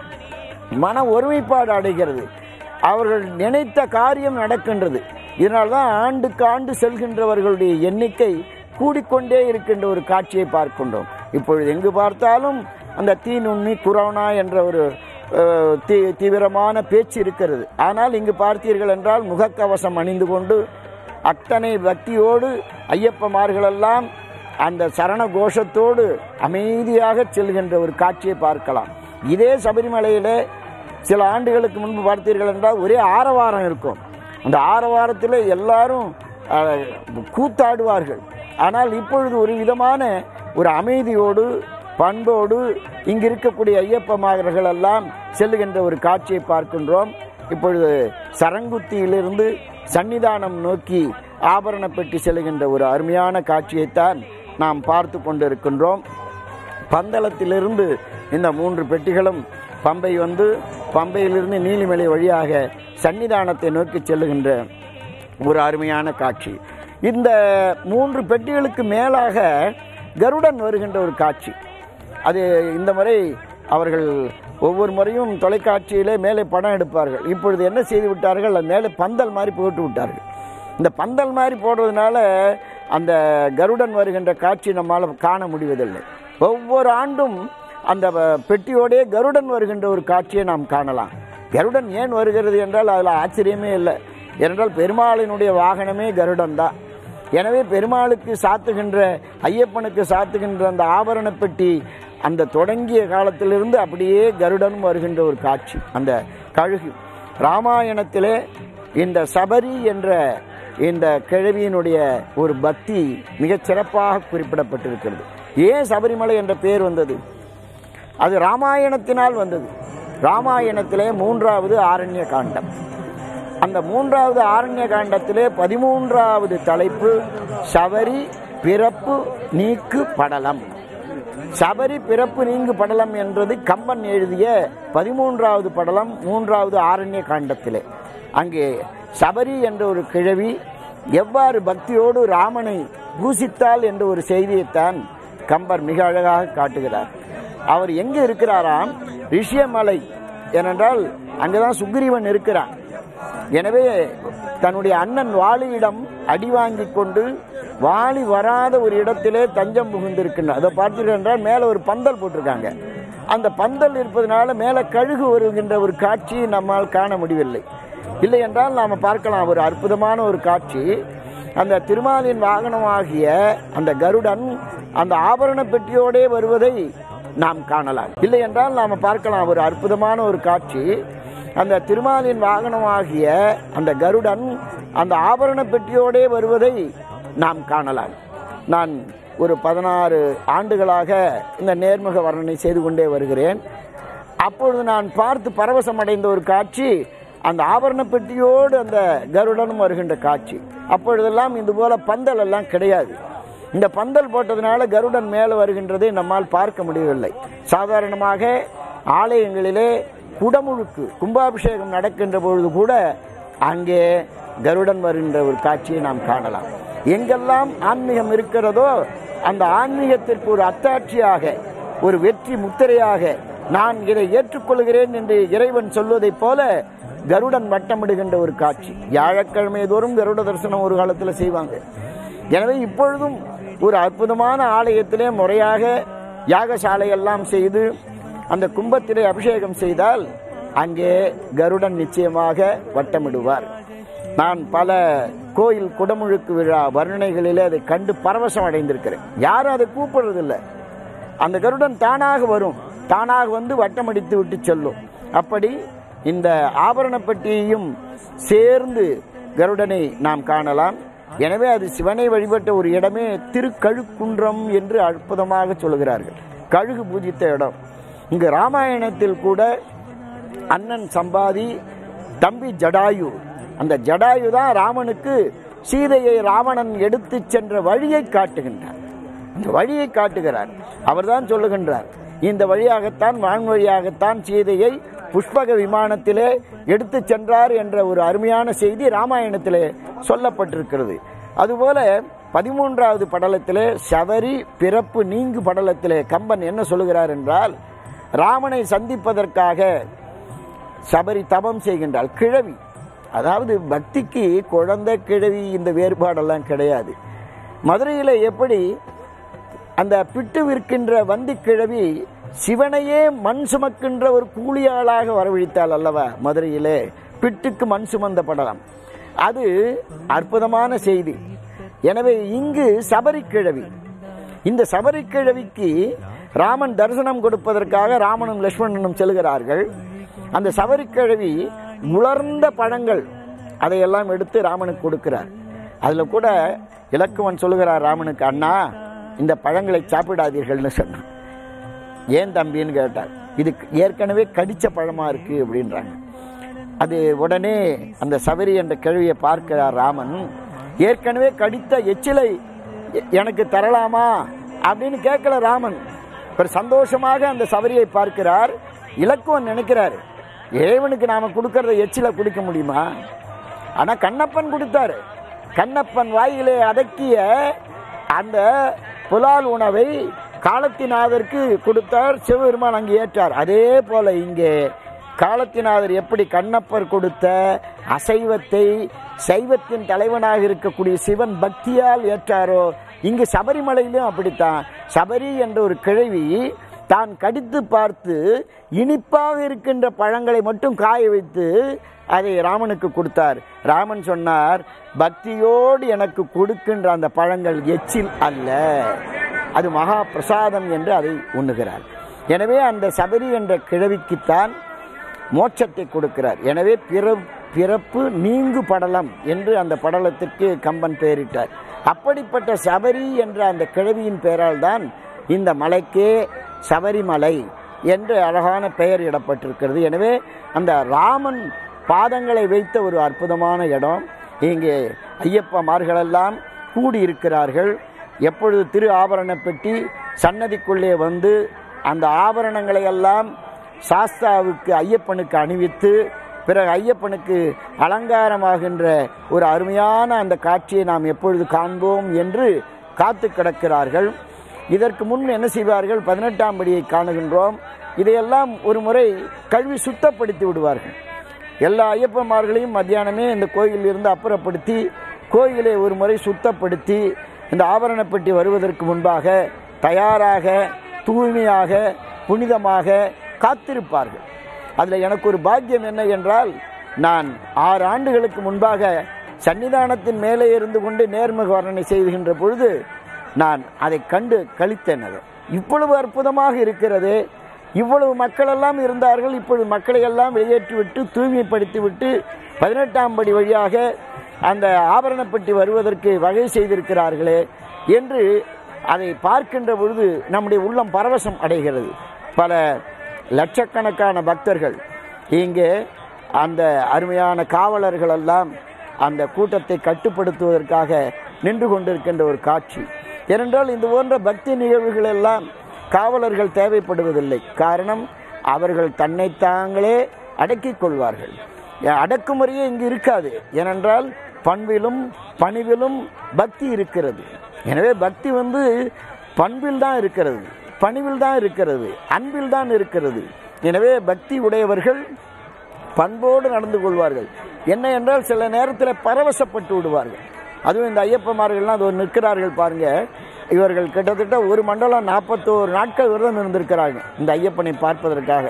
மன ஒருமைப்பாடு அடைகிறது அவர்கள் நினைத்த காரியம் நடக்கின்றது இதனால்தான் ஆண்டுக்கு ஆண்டு செல்கின்றவர்களுடைய எண்ணிக்கை கூடிக்கொண்டே இருக்கின்ற ஒரு காட்சியை பார்க்கின்றோம் இப்பொழுது எங்கு பார்த்தாலும் அந்த தீ நுண்ணி குரோனா என்ற ஒரு அஹ், தீ தீவிரமான பேச்சு இருக்கிறது ஆனால் இங்கு பார்த்தீர்கள் என்றால் முகக்கவசம் அணிந்து கொண்டு அத்தனை பக்தியோடு ஐயப்பமார்களெல்லாம் அந்த சரண கோஷத்தோடு அமைதியாக செல்கின்ற ஒரு காட்சியை பார்க்கலாம் இதே சபரிமலையிலே சில ஆண்டுகளுக்கு முன்பு பார்த்தீர்கள் என்றால் ஒரே ஆரவாரம் இருக்கும் அந்த ஆரவாரத்தில் எல்லாரும் அஹ், கூத்தாடுவார்கள் ஆனால் இப்பொழுது ஒரு விதமான ஒரு அமைதியோடு பண்போடு இங்கு இருக்கக்கூடிய ஐயப்பமாகர்கள் எல்லாம் செல்லுகின்ற ஒரு காட்சியை பார்க்கின்றோம் இப்பொழுது சரங்குத்தியிலிருந்து சன்னிதானம் நோக்கி ஆபரண பெட்டி செல்லுகின்ற ஒரு அருமையான காட்சியைத்தான் நாம் பார்த்து கொண்டிருக்கின்றோம் பந்தளத்திலிருந்து இந்த மூன்று பெட்டிகளும் பம்பை வந்து பம்பையிலிருந்து நீலிமலை வழியாக சன்னிதானத்தை நோக்கி செல்லுகின்ற ஒரு அருமையான காட்சி இந்த மூன்று பெட்டிகளுக்கு மேலாக கருடன் வருகின்ற ஒரு காட்சி அது இந்த முறை அவர்கள் ஒவ்வொரு முறையும் தொலைக்காட்சியிலே மேலே படம் எடுப்பார்கள் இப்பொழுது என்ன செய்து விட்டார்கள் அது மேலே பந்தல் மாதிரி போட்டு விட்டார்கள் இந்த பந்தல் மாதிரி போடுறதுனால அந்த கருடன் வருகின்ற காட்சி நம்மால் காண முடிவதில்லை ஒவ்வொரு ஆண்டும் அந்த பெட்டியோடே கருடன் வருகின்ற ஒரு காட்சியை நாம் காணலாம் கருடன் ஏன் வருகிறது என்றால் அதில் ஆச்சரியமே இல்லை ஏனென்றால் பெருமாளினுடைய வாகனமே கருடன் தான் எனவே பெருமாளுக்கு சாத்துகின்ற ஐயப்பனுக்கு சாத்துகின்ற அந்த ஆபரண பெட்டி அந்த தொடங்கிய காலத்திலிருந்து அப்படியே கருடனும் வருகின்ற ஒரு காட்சி அந்த கழுகு ராமாயணத்திலே இந்த சபரி என்ற இந்த கிழவியினுடைய ஒரு பக்தி மிகச் சிறப்பாக குறிப்பிடப்பட்டிருக்கிறது ஏன் சபரிமலை என்ற பெயர் வந்தது அது ராமாயணத்தினால் வந்தது ராமாயணத்திலே மூன்றாவது ஆரண்ய காண்டம் அந்த மூன்றாவது ஆரண்ய காண்டத்திலே பதிமூன்றாவது தலைப்பு சபரி பிறப்பு நீக்கு படலம் சபரி பிறப்பு நீங்கு படலம் என்றது கம்பன் எழுதிய பதிமூன்றாவது படலம் மூன்றாவது ஆரண்ய காண்டத்திலே அங்கே சபரி என்ற ஒரு கிழவி எவ்வாறு பக்தியோடு ராமனை பூசித்தாள் என்ற ஒரு செய்தியைத்தான் கம்பர் மிக அழகாக காட்டுகிறார் அவர் எங்கே இருக்கிறாராம் ரிஷியமலை ஏனென்றால் அங்கதான் சுக்ரீவன் இருக்கிறான் எனவே தன்னுடைய அண்ணன் வாலியிடம் அடி வாங்கி கொண்டு வாலி வராத ஒரு இடத்திலே தஞ்சம் புகுந்திருக்கின்றார் அதை பார்த்தீர்கள் என்றால் மேலே ஒரு பந்தல் போட்டிருக்காங்க அந்த பந்தல் இருப்பதனால மேலே கழுகு வருகின்ற ஒரு காட்சி நம்மால் காண முடியவில்லை இல்லை என்றால் நாம் பார்க்கலாம் ஒரு அற்புதமான ஒரு காட்சி அந்த திருமாலின் வாகனமாகிய அந்த கருடன் அந்த ஆபரண பெட்டியோடே வருவதை நாம் காணலாம் இல்லை என்றால் நாம் பார்க்கலாம் ஒரு அற்புதமான ஒரு காட்சி அந்த திருமாலின் வாகனமாகிய அந்த கருடன் அந்த ஆபரண பெட்டியோடே வருவதை நாம் காணலாம் நான் ஒரு பதினாறு ஆண்டுகளாக இந்த நேர்முக வர்ணனை செய்து கொண்டே வருகிறேன் அப்பொழுது நான் பார்த்து பரவசம் அடைந்த ஒரு காட்சி அந்த ஆபரண பெட்டியோடு அந்த கருடனும் வருகின்ற காட்சி அப்பொழுதெல்லாம் இது போல பந்தல் எல்லாம் கிடையாது இந்த பந்தல் போட்டதுனால கருடன் மேலே வருகின்றதை நம்மால் பார்க்க முடியவில்லை சாதாரணமாக ஆலயங்களிலே குடமுழுக்கு கும்பாபிஷேகம் நடக்கின்ற பொழுது கூட அங்கே கருடன் வருகின்ற ஒரு காட்சியை நாம் காணலாம் எங்கெல்லாம் ஆன்மீகம் இருக்கிறதோ அந்த ஆன்மீகத்திற்கு ஒரு அத்தாட்சியாக ஒரு வெற்றி முத்திரையாக நான் இதை ஏற்றுக்கொள்கிறேன் என்று இறைவன் சொல்வதைப் போல கருடன் வட்டமிடுகின்ற ஒரு காட்சி வியாழக்கிழமை தோறும் கருட தரிசனம் ஒரு காலத்தில் செய்வாங்க எனவே இப்பொழுதும் ஒரு அற்புதமான ஆலயத்திலே முறையாக யாகசாலை எல்லாம் செய்து அந்த கும்பத்திலே அபிஷேகம் செய்தால் அங்கே கருடன் நிச்சயமாக வட்டமிடுவார் நான் பல கோயில் குடமுழுக்கு விழா வர்ணனைகளிலே அதை கண்டு பரவசம் அடைந்திருக்கிறேன் யாரும் அதை கூப்பிடுறதில்லை அந்த கருடன் தானாக வரும் தானாக வந்து வட்டமடித்து விட்டு செல்லும் அப்படி இந்த ஆபரண பெட்டியையும் சேர்ந்து கருடனை நாம் காணலாம் எனவே அது சிவனை வழிபட்ட ஒரு இடமே திருக்கழுக்குன்றம் என்று அற்புதமாக சொல்கிறார்கள் கழுகு பூஜித்த இடம் இங்கு ராமாயணத்தில் கூட அண்ணன் சம்பாதி தம்பி ஜடாயு அந்த ஜடாயு தான் ராமனுக்கு சீதையை ராவணன் எடுத்துச் சென்ற வழியை காட்டுகின்றார் அந்த வழியை காட்டுகிறார் அவர்தான் சொல்லுகின்றார் இந்த வழியாகத்தான் வான்வழியாகத்தான் சீதையை புஷ்பக விமானத்திலே எடுத்துச் சென்றார் என்ற ஒரு அருமையான செய்தி ராமாயணத்திலே சொல்லப்பட்டிருக்கிறது அதுபோல பதிமூன்றாவது படலத்திலே சபரி பிறப்பு நீங்கு படலத்திலே கம்பன் என்ன சொல்லுகிறார் என்றால் ராமனை சந்திப்பதற்காக சபரி தபம் செய்கின்றாள் கிழவி அதாவது பக்திக்கு குழந்தை கிழவி இந்த வேறுபாடெல்லாம் கிடையாது மதுரையில் எப்படி அந்த பிட்டு விற்கின்ற வந்தி கிழவி சிவனையே மண் சுமக்கின்ற ஒரு கூலியாளாக வரவழைத்தாள் அல்லவா மதுரையிலே பிட்டுக்கு மண் சுமந்த படலாம் அது அற்புதமான செய்தி எனவே இங்கு சபரி கிழவி இந்த சபரி கிழவிக்கு ராமன் தரிசனம் கொடுப்பதற்காக ராமனும் லட்சுமணனும் செல்கிறார்கள் அந்த சபரி கிழவி உலர்ந்த பழங்கள் அதையெல்லாம் எடுத்து ராமனுக்கு கொடுக்கிறார் அதில் கூட இலக்குவன் சொல்லுகிறார் ராமனுக்கு அண்ணா இந்த பழங்களை சாப்பிடாதீர்கள்னு சொன்னான் ஏன் தம்பின்னு கேட்டார் இது ஏற்கனவே கடிச்ச பழமா இருக்கு அப்படின்றாங்க அது உடனே அந்த சபரி என்ற கேள்வியை பார்க்கிறார் ராமன் ஏற்கனவே கடித்த எச்சிலை எ- எனக்கு தரலாமா அப்படின்னு கேட்கல ராமன் ஒரு சந்தோஷமாக அந்த சபரியை பார்க்கிறார் இலக்குவன் நினைக்கிறார் இறைவனுக்கு நாம கொடுக்கறத எச்சில குடிக்க முடியுமா ஆனா கண்ணப்பன் கொடுத்தாரு கண்ணப்பன் வாயிலே அடக்கிய அந்த புலால் உணவை காலத்தினாதருக்கு கொடுத்தார் சிவபெருமான் அங்கே ஏற்றார் அதே போல இங்கே காலத்தினாதர் எப்படி கண்ணப்பர் கொடுத்த அசைவத்தை சைவத்தின் தலைவனாக இருக்கக்கூடிய சிவன் பக்தியால் ஏற்றாரோ இங்கு சபரிமலையிலும் அப்படித்தான் சபரி என்ற ஒரு கிழவி தான் கடித்து பார்த்து இனிப்பாக இருக்கின்ற பழங்களை மட்டும் காய வைத்து அதை ராமனுக்கு கொடுத்தார் ராமன் சொன்னார் பக்தியோடு எனக்கு கொடுக்கின்ற அந்த பழங்கள் எச்சில் அல்ல அது மகா பிரசாதம் என்று அதை உண்ணுகிறார் எனவே அந்த சபரி என்ற கிழவிக்குத்தான் மோட்சத்தை கொடுக்கிறார் எனவே பிற பிறப்பு நீங்கு படலம் என்று அந்த படலத்திற்கு கம்பன் பெயரிட்டார் அப்படிப்பட்ட சபரி என்ற அந்த கிழவியின் பெயரால் தான் இந்த மலைக்கே சபரிமலை என்று அழகான பெயர் இடப்பட்டிருக்கிறது எனவே அந்த ராமன் பாதங்களை வைத்த ஒரு அற்புதமான இடம் இங்கே ஐயப்பமார்களெல்லாம் கூடியிருக்கிறார்கள் எப்பொழுது திரு ஆபரண பெட்டி சன்னதிக்குள்ளே வந்து அந்த ஆபரணங்களை எல்லாம் சாஸ்தாவுக்கு ஐயப்பனுக்கு அணிவித்து பிறகு ஐயப்பனுக்கு அலங்காரமாகின்ற ஒரு அருமையான அந்த காட்சியை நாம் எப்பொழுது காண்போம் என்று காத்து கிடக்கிறார்கள் இதற்கு முன் என்ன செய்வார்கள் பதினெட்டாம் படியை காணுகின்றோம் இதையெல்லாம் ஒரு முறை கழுவி சுத்தப்படுத்தி விடுவார்கள் எல்லா ஐயப்பன்மார்களையும் மத்தியானமே இந்த கோயிலில் இருந்து அப்புறப்படுத்தி கோயிலை ஒரு முறை சுத்தப்படுத்தி இந்த ஆபரணப்பட்டி வருவதற்கு முன்பாக தயாராக தூய்மையாக புனிதமாக காத்திருப்பார்கள் அதில் எனக்கு ஒரு பாக்கியம் என்ன என்றால் நான் ஆறு ஆண்டுகளுக்கு முன்பாக சன்னிதானத்தின் மேலே இருந்து கொண்டு நேர்முக வர்ணனை செய்கின்ற பொழுது நான் அதை கண்டு கழித்தேன் அதை இவ்வளவு அற்புதமாக இருக்கிறது இவ்வளவு மக்கள் எல்லாம் இருந்தார்கள் இப்பொழுது மக்களை எல்லாம் வெளியேற்றிவிட்டு தூய்மைப்படுத்தி விட்டு பதினெட்டாம் படி வழியாக அந்த ஆபரணப்பட்டி வருவதற்கு வகை செய்திருக்கிறார்களே என்று அதை பார்க்கின்ற பொழுது நம்முடைய உள்ளம் பரவசம் அடைகிறது பல லட்சக்கணக்கான பக்தர்கள் இங்கே அந்த அருமையான காவலர்கள் எல்லாம் அந்த கூட்டத்தை கட்டுப்படுத்துவதற்காக நின்று கொண்டிருக்கின்ற ஒரு காட்சி ஏனென்றால் இந்த போன்ற பக்தி நிகழ்வுகள் எல்லாம் காவலர்கள் தேவைப்படுவதில்லை காரணம் அவர்கள் தன்னை தாங்களே அடக்கிக் கொள்வார்கள் அடக்குமுறையே இங்கு இருக்காது ஏனென்றால் பண்பிலும் பணிவிலும் பக்தி இருக்கிறது எனவே பக்தி வந்து பண்பில் தான் இருக்கிறது பணிவில் தான் இருக்கிறது அன்பில் தான் இருக்கிறது எனவே பக்தி உடையவர்கள் பண்போடு நடந்து கொள்வார்கள் என்ன என்றால் சில நேரத்தில் பரவசப்பட்டு விடுவார்கள் அதுவும் இந்த ஐயப்பமார்கள்லாம் அது நிற்கிறார்கள் பாருங்க இவர்கள் கிட்டத்தட்ட ஒரு மண்டலம் நாற்பத்தோரு நாட்கள் விரதம் இருந்திருக்கிறார்கள் இந்த ஐயப்பனை பார்ப்பதற்காக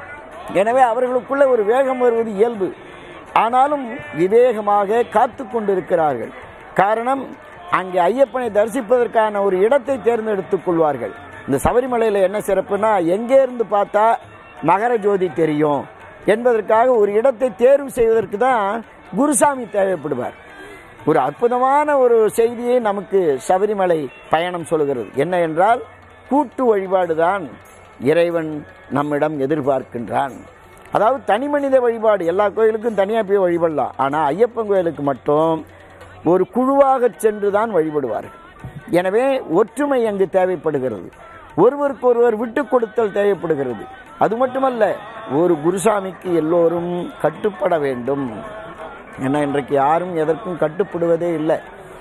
எனவே அவர்களுக்குள்ள ஒரு வேகம் வருவது இயல்பு ஆனாலும் விவேகமாக காத்து கொண்டிருக்கிறார்கள் காரணம் அங்கே ஐயப்பனை தரிசிப்பதற்கான ஒரு இடத்தை தேர்ந்தெடுத்துக் கொள்வார்கள் இந்த சபரிமலையில் என்ன சிறப்புனா எங்கே இருந்து பார்த்தா மகர ஜோதி தெரியும் என்பதற்காக ஒரு இடத்தை தேர்வு செய்வதற்கு தான் குருசாமி தேவைப்படுவார் ஒரு அற்புதமான ஒரு செய்தியை நமக்கு சபரிமலை பயணம் சொல்கிறது என்ன என்றால் கூட்டு வழிபாடு தான் இறைவன் நம்மிடம் எதிர்பார்க்கின்றான் அதாவது தனி மனித வழிபாடு எல்லா கோயிலுக்கும் தனியாக போய் வழிபடலாம் ஆனால் ஐயப்பன் கோயிலுக்கு மட்டும் ஒரு குழுவாக சென்று தான் வழிபடுவார்கள் எனவே ஒற்றுமை அங்கு தேவைப்படுகிறது ஒருவருக்கு ஒருவர் விட்டு கொடுத்தல் தேவைப்படுகிறது அது மட்டுமல்ல ஒரு குருசாமிக்கு எல்லோரும் கட்டுப்பட வேண்டும் ஏன்னா இன்றைக்கு யாரும் எதற்கும் கட்டுப்படுவதே இல்லை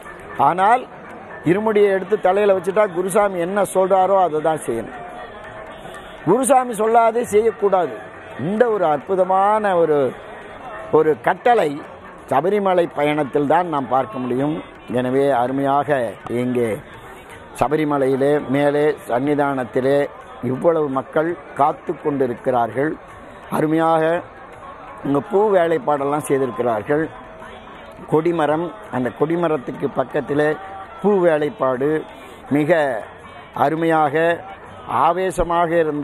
ஆனால் இருமுடியை எடுத்து தலையில் வச்சுட்டா குருசாமி என்ன சொல்கிறாரோ அதை தான் செய்யணும் குருசாமி சொல்லாதே செய்யக்கூடாது இந்த ஒரு அற்புதமான ஒரு ஒரு கட்டளை சபரிமலை பயணத்தில் தான் நாம் பார்க்க முடியும் எனவே அருமையாக இங்கே சபரிமலையிலே மேலே சன்னிதானத்திலே இவ்வளவு மக்கள் காத்து கொண்டிருக்கிறார்கள் அருமையாக இங்கே பூ வேலைப்பாடெல்லாம் செய்திருக்கிறார்கள் கொடிமரம் அந்த கொடிமரத்துக்கு பக்கத்தில் பூ வேலைப்பாடு மிக அருமையாக ஆவேசமாக இருந்த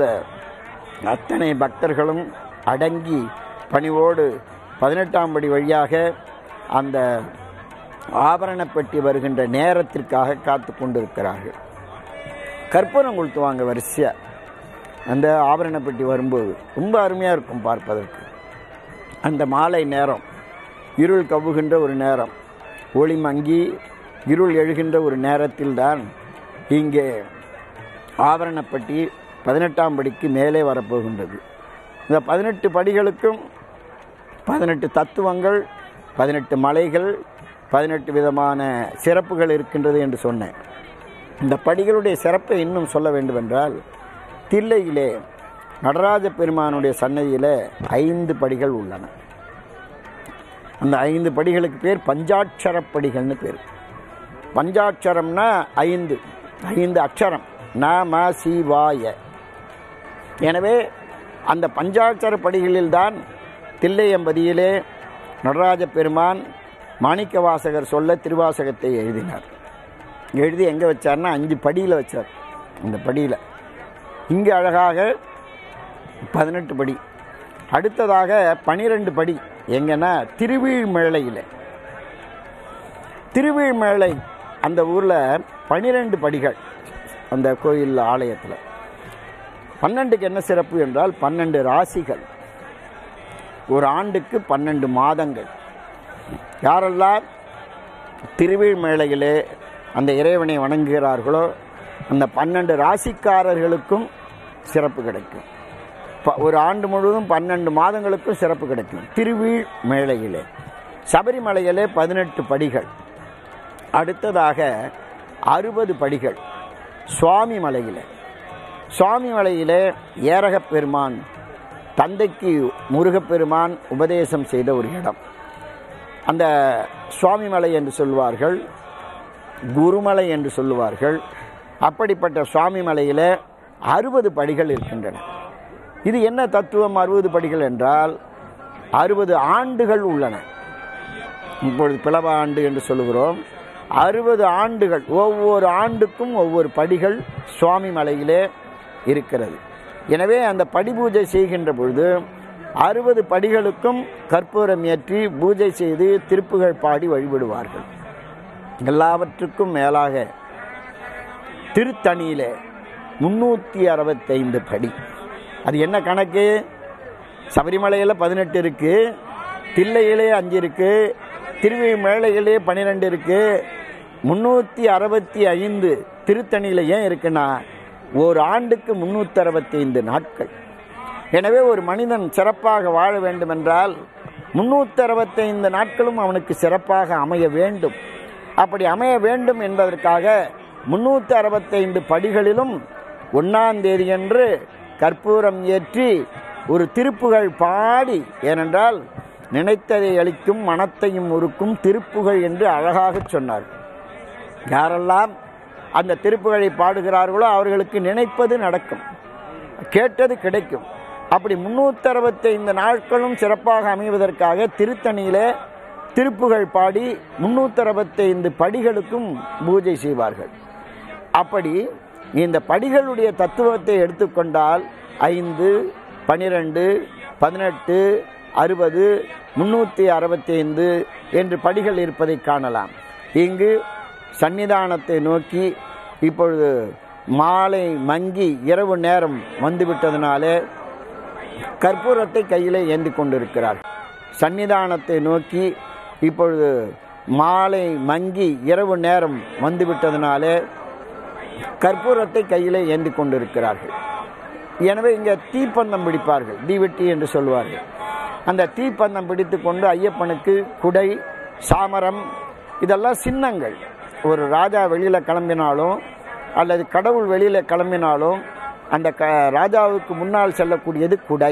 அத்தனை பக்தர்களும் அடங்கி பணிவோடு பதினெட்டாம் படி வழியாக அந்த ஆபரணப்பட்டி வருகின்ற நேரத்திற்காக காத்து கொண்டிருக்கிறார்கள் கற்பூரம் கொளுத்துவாங்க வரிசையாக அந்த ஆபரணப்பட்டி வரும்போது ரொம்ப அருமையாக இருக்கும் பார்ப்பதற்கு அந்த மாலை நேரம் இருள் கவுகின்ற ஒரு நேரம் ஒளி மங்கி இருள் எழுகின்ற ஒரு நேரத்தில்தான் இங்கே ஆபரணப்பட்டி பதினெட்டாம் படிக்கு மேலே வரப்போகின்றது இந்த பதினெட்டு படிகளுக்கும் பதினெட்டு தத்துவங்கள் பதினெட்டு மலைகள் பதினெட்டு விதமான சிறப்புகள் இருக்கின்றது என்று சொன்னேன் இந்த படிகளுடைய சிறப்பை இன்னும் சொல்ல வேண்டுமென்றால் தில்லையிலே நடராஜ பெருமானுடைய சன்னதியில் ஐந்து படிகள் உள்ளன அந்த ஐந்து படிகளுக்கு பேர் பஞ்சாட்சர படிகள்னு பேர் பஞ்சாட்சரம்னா ஐந்து ஐந்து அக்ஷரம் ந ம சி வாய எனவே அந்த பஞ்சாட்சர படிகளில்தான் தில்லையம்பதியிலே நடராஜ பெருமான் மாணிக்க வாசகர் சொல்ல திருவாசகத்தை எழுதினார் எழுதி எங்கே வச்சார்னா அஞ்சு படியில் வச்சார் இந்த படியில் இங்கே அழகாக பதினெட்டு படி அடுத்ததாக பனிரெண்டு படி எங்கன்னா திருவீழ்மேளையில் திருவீழ்மேளை அந்த ஊரில் பனிரெண்டு படிகள் அந்த கோயில் ஆலயத்தில் பன்னெண்டுக்கு என்ன சிறப்பு என்றால் பன்னெண்டு ராசிகள் ஒரு ஆண்டுக்கு பன்னெண்டு மாதங்கள் யாரெல்லாம் திருவீழ்மேளையிலே அந்த இறைவனை வணங்குகிறார்களோ அந்த பன்னெண்டு ராசிக்காரர்களுக்கும் சிறப்பு கிடைக்கும் ப- ஒரு ஆண்டு முழுவதும் பன்னெண்டு மாதங்களுக்கும் சிறப்பு கிடைக்கும் திருவீழ் மேளையிலே சபரிமலையிலே பதினெட்டு படிகள் அடுத்ததாக அறுபது படிகள் சுவாமி மலையிலே சுவாமி மலையிலே ஏரகப் பெருமான் தந்தைக்கு முருகப்பெருமான் உபதேசம் செய்த ஒரு இடம் அந்த சுவாமி மலை என்று சொல்வார்கள் குருமலை என்று சொல்லுவார்கள் அப்படிப்பட்ட சுவாமி மலையில் அறுபது படிகள் இருக்கின்றன இது என்ன தத்துவம் அறுபது படிகள் என்றால் அறுபது ஆண்டுகள் உள்ளன இப்பொழுது பிளவ ஆண்டு என்று சொல்லுகிறோம் அறுபது ஆண்டுகள் ஒவ்வொரு ஆண்டுக்கும் ஒவ்வொரு படிகள் சுவாமி மலையிலே இருக்கிறது எனவே அந்த படி பூஜை செய்கின்ற பொழுது அறுபது படிகளுக்கும் கற்பூரம் ஏற்றி பூஜை செய்து திருப்புகள் பாடி வழிபடுவார்கள் எல்லாவற்றுக்கும் மேலாக திருத்தணியிலே முன்னூற்றி அறுபத்தைந்து படி அது என்ன கணக்கு சபரிமலையில் பதினெட்டு இருக்கு தில்லையிலே அஞ்சு இருக்கு திருவிமேளையிலே பன்னிரெண்டு இருக்கு முன்னூற்றி அறுபத்தி ஐந்து திருத்தணியில் ஏன் இருக்குன்னா ஒரு ஆண்டுக்கு முன்னூற்றி அறுபத்தைந்து நாட்கள் எனவே ஒரு மனிதன் சிறப்பாக வாழ வேண்டுமென்றால் முன்னூற்றி அறுபத்தைந்து நாட்களும் அவனுக்கு சிறப்பாக அமைய வேண்டும் அப்படி அமைய வேண்டும் என்பதற்காக முன்னூற்றி அறுபத்தைந்து படிகளிலும் ஒன்றாம் தேதியன்று கற்பூரம் ஏற்றி ஒரு திருப்புகழ் பாடி ஏனென்றால் நினைத்ததை அளிக்கும் மனத்தையும் உருக்கும் திருப்புகழ் என்று அழகாக சொன்னார் யாரெல்லாம் அந்த திருப்புகழை பாடுகிறார்களோ அவர்களுக்கு நினைப்பது நடக்கும் கேட்டது கிடைக்கும் அப்படி முன்னூற்றி அறுபத்தைந்து நாட்களும் சிறப்பாக அமைவதற்காக திருத்தணியிலே திருப்புகழ் பாடி முன்னூற்றி அறுபத்தைந்து படிகளுக்கும் பூஜை செய்வார்கள் அப்படி இந்த படிகளுடைய தத்துவத்தை எடுத்துக்கொண்டால் ஐந்து பனிரெண்டு பதினெட்டு அறுபது முன்னூற்றி அறுபத்தைந்து என்று படிகள் இருப்பதை காணலாம் இங்கு சன்னிதானத்தை நோக்கி இப்பொழுது மாலை மங்கி இரவு நேரம் வந்துவிட்டதனாலே கற்பூரத்தை கையிலே ஏந்தி கொண்டிருக்கிறார் சன்னிதானத்தை நோக்கி இப்பொழுது மாலை மங்கி இரவு நேரம் வந்துவிட்டதனாலே கற்பூரத்தை கையிலே ஏந்தி கொண்டிருக்கிறார்கள் எனவே இங்கே தீப்பந்தம் பிடிப்பார்கள் தீவெட்டி என்று சொல்வார்கள் அந்த தீப்பந்தம் பிடித்து கொண்டு ஐயப்பனுக்கு குடை சாமரம் இதெல்லாம் சின்னங்கள் ஒரு ராஜா வெளியில் கிளம்பினாலும் அல்லது கடவுள் வெளியில் கிளம்பினாலும் அந்த க ராஜாவுக்கு முன்னால் செல்லக்கூடியது குடை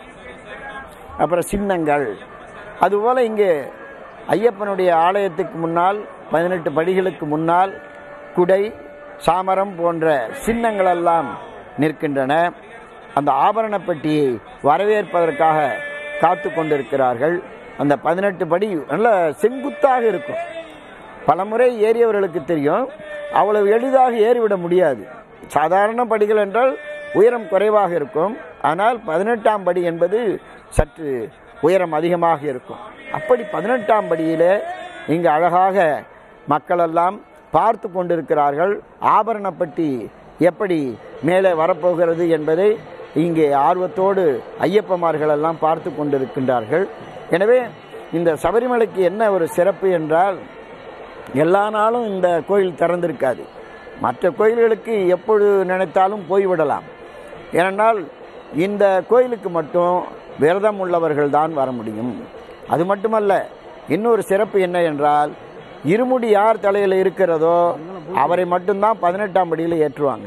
அப்புறம் சின்னங்கள் அதுபோல் இங்கே ஐயப்பனுடைய ஆலயத்துக்கு முன்னால் பதினெட்டு படிகளுக்கு முன்னால் குடை சாமரம் போன்ற சின்னங்களெல்லாம் நிற்கின்றன அந்த ஆபரண பெட்டியை வரவேற்பதற்காக காத்து கொண்டிருக்கிறார்கள் அந்த பதினெட்டு படி நல்ல செங்குத்தாக இருக்கும் பலமுறை ஏறியவர்களுக்கு தெரியும் அவ்வளவு எளிதாக ஏறிவிட முடியாது சாதாரண படிகள் என்றால் உயரம் குறைவாக இருக்கும் ஆனால் பதினெட்டாம் படி என்பது சற்று உயரம் அதிகமாக இருக்கும் அப்படி பதினெட்டாம் படியிலே இங்கு அழகாக மக்களெல்லாம் பார்த்து கொண்டிருக்கிறார்கள் ஆபரணப்பட்டி எப்படி மேலே வரப்போகிறது என்பதை இங்கே ஆர்வத்தோடு ஐயப்பமார்கள் எல்லாம் பார்த்து கொண்டிருக்கின்றார்கள் எனவே இந்த சபரிமலைக்கு என்ன ஒரு சிறப்பு என்றால் எல்லா நாளும் இந்த கோயில் திறந்திருக்காது மற்ற கோயில்களுக்கு எப்பொழுது நினைத்தாலும் போய்விடலாம் ஏனென்றால் இந்த கோயிலுக்கு மட்டும் விரதம் உள்ளவர்கள் தான் வர முடியும் அது மட்டுமல்ல இன்னொரு சிறப்பு என்ன என்றால் இருமுடி யார் தலையில் இருக்கிறதோ அவரை மட்டும்தான் பதினெட்டாம் படியில் ஏற்றுவாங்க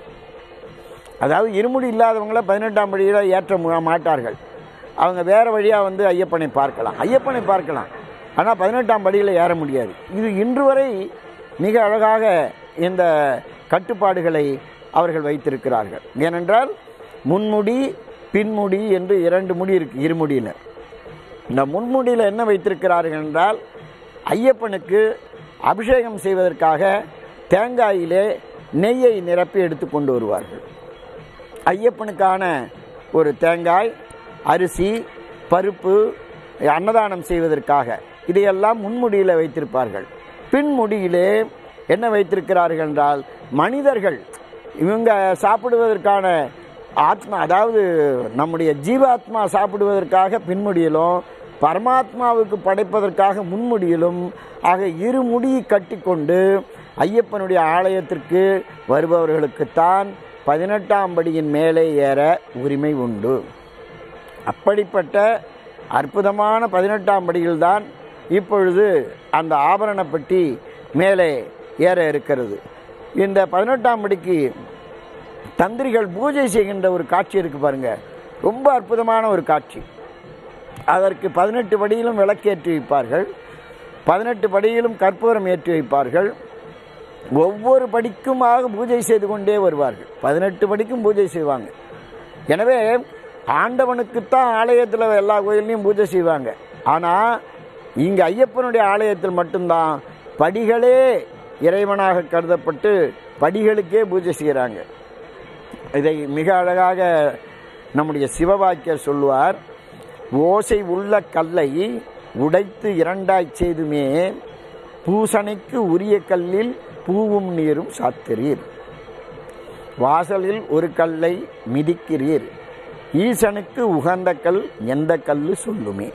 அதாவது இருமுடி இல்லாதவங்கள பதினெட்டாம் படியில் ஏற்ற மு- மாட்டார்கள் அவங்க வேறு வழியாக வந்து ஐயப்பனை பார்க்கலாம் ஐயப்பனை பார்க்கலாம் ஆனால் பதினெட்டாம் படியில் ஏற முடியாது இது இன்று வரை மிக அழகாக இந்த கட்டுப்பாடுகளை அவர்கள் வைத்திருக்கிறார்கள் ஏனென்றால் முன்முடி பின்முடி என்று இரண்டு முடி இருக்கு இருமுடியில் இந்த முன்முடியில் என்ன வைத்திருக்கிறார்கள் என்றால் ஐயப்பனுக்கு அபிஷேகம் செய்வதற்காக தேங்காயிலே நெய்யை நிரப்பி எடுத்து கொண்டு வருவார்கள் ஐயப்பனுக்கான ஒரு தேங்காய் அரிசி பருப்பு அன்னதானம் செய்வதற்காக இதையெல்லாம் முன்முடியில் வைத்திருப்பார்கள் பின்முடியிலே என்ன வைத்திருக்கிறார்கள் என்றால் மனிதர்கள் இவங்க சாப்பிடுவதற்கான ஆத்மா அதாவது நம்முடைய ஜீவாத்மா சாப்பிடுவதற்காக பின்முடியிலும் பரமாத்மாவுக்கு படைப்பதற்காக முன்முடியிலும் ஆக இரு முடி கட்டிக்கொண்டு ஐயப்பனுடைய ஆலயத்திற்கு வருபவர்களுக்குத்தான் பதினெட்டாம் படியின் மேலே ஏற உரிமை உண்டு அப்படிப்பட்ட அற்புதமான பதினெட்டாம் படியில்தான் இப்பொழுது அந்த ஆபரண பெட்டி மேலே ஏற இருக்கிறது இந்த பதினெட்டாம் படிக்கு தந்திரிகள் பூஜை செய்கின்ற ஒரு காட்சி இருக்கு பாருங்க ரொம்ப அற்புதமான ஒரு காட்சி அதற்கு பதினெட்டு படியிலும் விளக்கேற்றி வைப்பார்கள் பதினெட்டு படியிலும் கற்பூரம் ஏற்றி வைப்பார்கள் ஒவ்வொரு படிக்குமாக பூஜை செய்து கொண்டே வருவார்கள் பதினெட்டு படிக்கும் பூஜை செய்வாங்க எனவே ஆண்டவனுக்குத்தான் ஆலயத்தில் எல்லா கோயில்லையும் பூஜை செய்வாங்க ஆனால் இங்கே ஐயப்பனுடைய ஆலயத்தில் மட்டும்தான் படிகளே இறைவனாக கருதப்பட்டு படிகளுக்கே பூஜை செய்கிறாங்க இதை மிக அழகாக நம்முடைய சிவவாக்கியர் சொல்லுவார் ஓசை உள்ள கல்லை உடைத்து இரண்டாய் செய்துமே பூசணைக்கு உரிய கல்லில் பூவும் நீரும் சாத்துறீர் வாசலில் ஒரு கல்லை மிதிக்கிறீர் ஈசனுக்கு உகந்த கல் எந்த கல்லு சொல்லுமே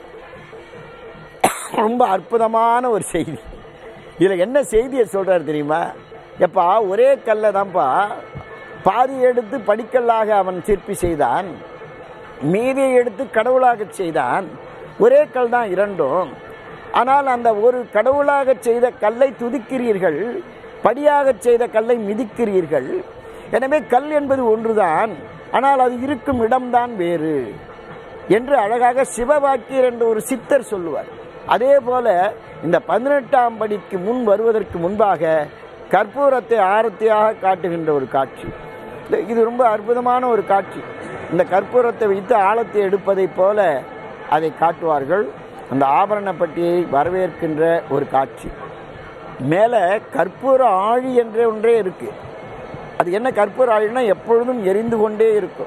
ரொம்ப அற்புதமான ஒரு செய்தி இதில் என்ன செய்தியை சொல்றாரு தெரியுமா எப்பா ஒரே கல்லை தான்ப்பா பாதி எடுத்து படிக்கல்லாக அவன் சிற்பி செய்தான் மீதியை எடுத்து கடவுளாக செய்தான் ஒரே கல் தான் இரண்டும் ஆனால் அந்த ஒரு கடவுளாக செய்த கல்லை துதிக்கிறீர்கள் படியாக செய்த கல்லை மிதிக்கிறீர்கள் எனவே கல் என்பது ஒன்றுதான் ஆனால் அது இருக்கும் இடம்தான் வேறு என்று அழகாக சிவவாக்கியர் என்ற ஒரு சித்தர் சொல்லுவார் அதே போல இந்த பதினெட்டாம் படிக்கு முன் வருவதற்கு முன்பாக கற்பூரத்தை ஆரத்தியாக காட்டுகின்ற ஒரு காட்சி இது- இது ரொம்ப அற்புதமான ஒரு காட்சி இந்த கற்பூரத்தை வைத்து ஆழத்தை எடுப்பதைப் போல அதை காட்டுவார்கள் அந்த ஆபரண பட்டியை வரவேற்கின்ற ஒரு காட்சி மேலே கற்பூர ஆழி என்ற ஒன்றே இருக்கு அது என்ன கற்பூர ஆழினா எப்பொழுதும் எரிந்து கொண்டே இருக்கும்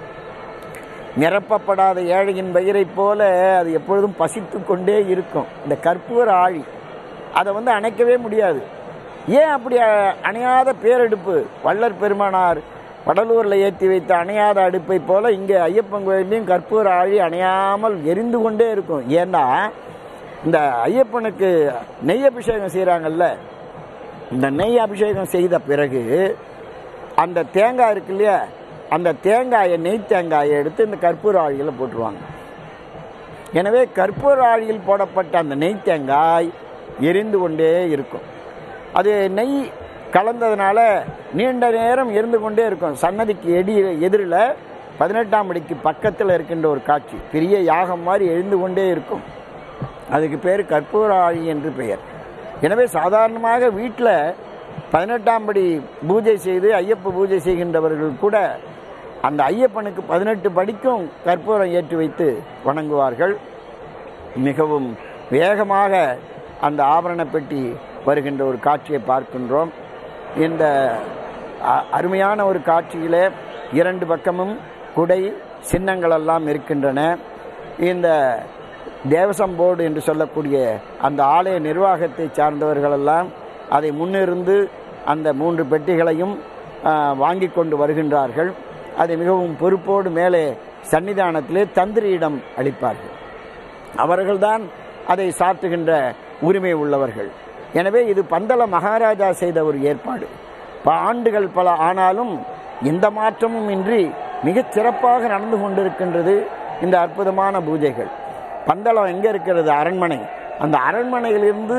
நிரப்பப்படாத ஏழையின் வயிறைப் போல அது எப்பொழுதும் பசித்து கொண்டே இருக்கும் இந்த கற்பூர ஆழி அதை வந்து அணைக்கவே முடியாது ஏன் அப்படி அ- அணையாத பேரெடுப்பு வள்ளற் பெருமானார் வடலூரில் ஏற்றி வைத்த அணையாத அடுப்பை போல இங்கே ஐயப்பன் கோயிலையும் கற்பூர ஆழி அணையாமல் எரிந்து கொண்டே இருக்கும் ஏன்னா இந்த ஐயப்பனுக்கு நெய் அபிஷேகம் செய்கிறாங்கல்ல இந்த நெய் அபிஷேகம் செய்த பிறகு அந்த தேங்காய் இருக்கு இல்லையா அந்த தேங்காயை நெய் தேங்காயை எடுத்து இந்த கற்பூர ஆழியில் போட்டுருவாங்க எனவே கற்பூர ஆழியில் போடப்பட்ட அந்த நெய் தேங்காய் எரிந்து கொண்டே இருக்கும் அது நெய் கலந்ததுனால நீண்ட நேரம் எரிந்து கொண்டே இருக்கும் சன்னதிக்கு எடி எதிரில் பதினெட்டாம் படிக்கு பக்கத்தில் இருக்கின்ற ஒரு காட்சி பெரிய யாகம் மாதிரி எரிந்து கொண்டே இருக்கும் அதுக்கு பேர் கற்பூர ஆழி என்று பெயர் எனவே சாதாரணமாக வீட்டில் பதினெட்டாம் படி பூஜை செய்து ஐயப்ப பூஜை செய்கின்றவர்கள் கூட அந்த ஐயப்பனுக்கு பதினெட்டு படிக்கும் கற்பூரம் ஏற்றி வைத்து வணங்குவார்கள் மிகவும் வேகமாக அந்த ஆபரண பெட்டி வருகின்ற ஒரு காட்சியை பார்க்கின்றோம் இந்த அ- அருமையான ஒரு காட்சியிலே இரண்டு பக்கமும் குடை சின்னங்கள் எல்லாம் இருக்கின்றன இந்த தேவசம் போர்டு என்று சொல்லக்கூடிய அந்த ஆலய நிர்வாகத்தை சார்ந்தவர்களெல்லாம் அதை முன்னிருந்து அந்த மூன்று பெட்டிகளையும் ஆ, வாங்கி கொண்டு வருகின்றார்கள் அதை மிகவும் பொறுப்போடு மேலே சன்னிதானத்திலே தந்திரியிடம் அளிப்பார்கள் அவர்கள்தான் அதை சாத்துகின்ற உரிமை உள்ளவர்கள் எனவே இது பந்தள மகாராஜா செய்த ஒரு ஏற்பாடு பல ஆண்டுகள் பல ஆனாலும் எந்த மாற்றமும் இன்றி மிகச் சிறப்பாக நடந்து கொண்டிருக்கின்றது இந்த அற்புதமான பூஜைகள் பந்தளம் எங்கே இருக்கிறது அரண்மனை அந்த அரண்மனையிலிருந்து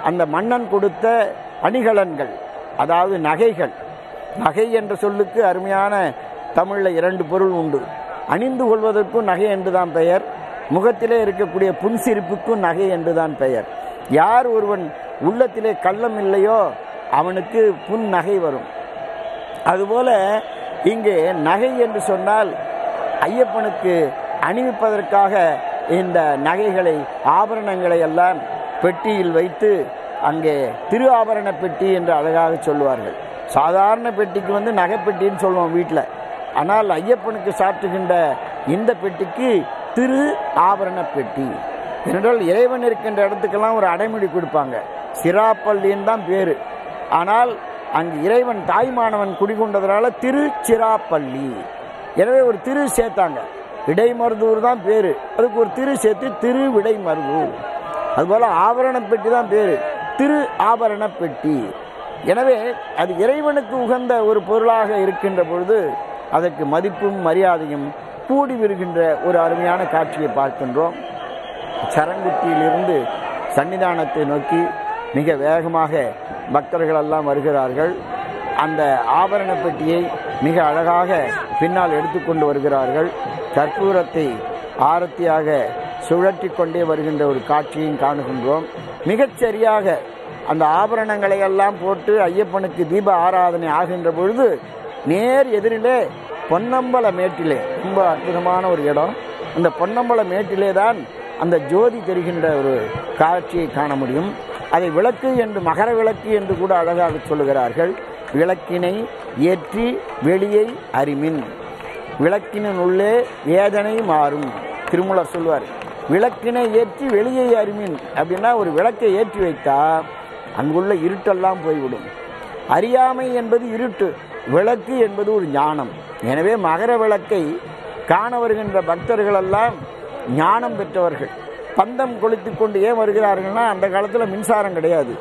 அந்த மன்னன் கொடுத்த அணிகலன்கள் அதாவது நகைகள் நகை என்ற சொல்லுக்கு அருமையான தமிழில் இரண்டு பொருள் உண்டு அணிந்து கொள்வதற்கும் நகை என்றுதான் பெயர் முகத்திலே இருக்கக்கூடிய புன்சிரிப்புக்கும் நகை என்றுதான் பெயர் யார் ஒருவன் உள்ளத்திலே கள்ளம் இல்லையோ அவனுக்கு புன் நகை வரும் அதுபோல இங்கே நகை என்று சொன்னால் ஐயப்பனுக்கு அணிவிப்பதற்காக இந்த நகைகளை ஆபரணங்களை எல்லாம் பெட்டியில் வைத்து அங்கே திரு ஆபரண பெட்டி என்று அழகாக சொல்லுவார்கள் சாதாரண பெட்டிக்கு வந்து நகைப்பெட்டின்னு சொல்லுவோம் வீட்டில் ஆனால் ஐயப்பனுக்கு சாற்றுகின்ற இந்த பெட்டிக்கு திரு ஆபரண பெட்டி ஏனென்றால் இறைவன் இருக்கின்ற இடத்துக்கெல்லாம் ஒரு அடைமொழி கொடுப்பாங்க சிராப்பள்ளின்னு தான் பேர் ஆனால் அங்கு இறைவன் தாய்மானவன் குடிகொண்டதுனால திருச்சிராப்பள்ளி எனவே ஒரு திரு சேர்த்தாங்க இடைமருதூர் தான் பேர் அதுக்கு ஒரு திரு சேர்த்து திரு விடைமருதூர் அதுபோல் ஆபரண பெட்டி தான் பேர் திரு ஆபரண பெட்டி எனவே அது இறைவனுக்கு உகந்த ஒரு பொருளாக இருக்கின்ற பொழுது அதற்கு மதிப்பும் மரியாதையும் கூடி வருகின்ற ஒரு அருமையான காட்சியை பார்க்கின்றோம் சரங்குத்தியிலிருந்து சன்னிதானத்தை நோக்கி மிக வேகமாக பக்தர்கள் எல்லாம் வருகிறார்கள் அந்த ஆபரண பெட்டியை மிக அழகாக பின்னால் எடுத்துக்கொண்டு வருகிறார்கள் கற்பூரத்தை ஆரத்தியாக சுழற்றி கொண்டே வருகின்ற ஒரு காட்சியையும் காணுகின்றோம் மிகச் சரியாக அந்த ஆபரணங்களை எல்லாம் போட்டு ஐயப்பனுக்கு தீப ஆராதனை ஆகின்ற பொழுது நேர் எதிரிலே பொன்னம்பல மேட்டிலே ரொம்ப அற்புதமான ஒரு இடம் அந்த பொன்னம்பல மேட்டிலே தான் அந்த ஜோதி தெரிகின்ற ஒரு காட்சியை காண முடியும் அதை விளக்கு என்று மகர விளக்கு என்று கூட அழகாக சொல்லுகிறார்கள் விளக்கினை ஏற்றி வெளியை அறிமின் விளக்கினின் உள்ளே வேதனை மாறும் திருமூலர் சொல்வார் விளக்கினை ஏற்றி வெளியை அறிமின் அப்படின்னா ஒரு விளக்கை ஏற்றி வைத்தா அங்குள்ள இருட்டெல்லாம் போய்விடும் அறியாமை என்பது இருட்டு விளக்கு என்பது ஒரு ஞானம் எனவே மகர விளக்கை காண வருகின்ற பக்தர்கள் எல்லாம் ஞானம் பெற்றவர்கள் பந்தம் கொளுத்திக் கொண்டு ஏன் வருகிறார்கள்னா அந்த காலத்தில் மின்சாரம் கிடையாது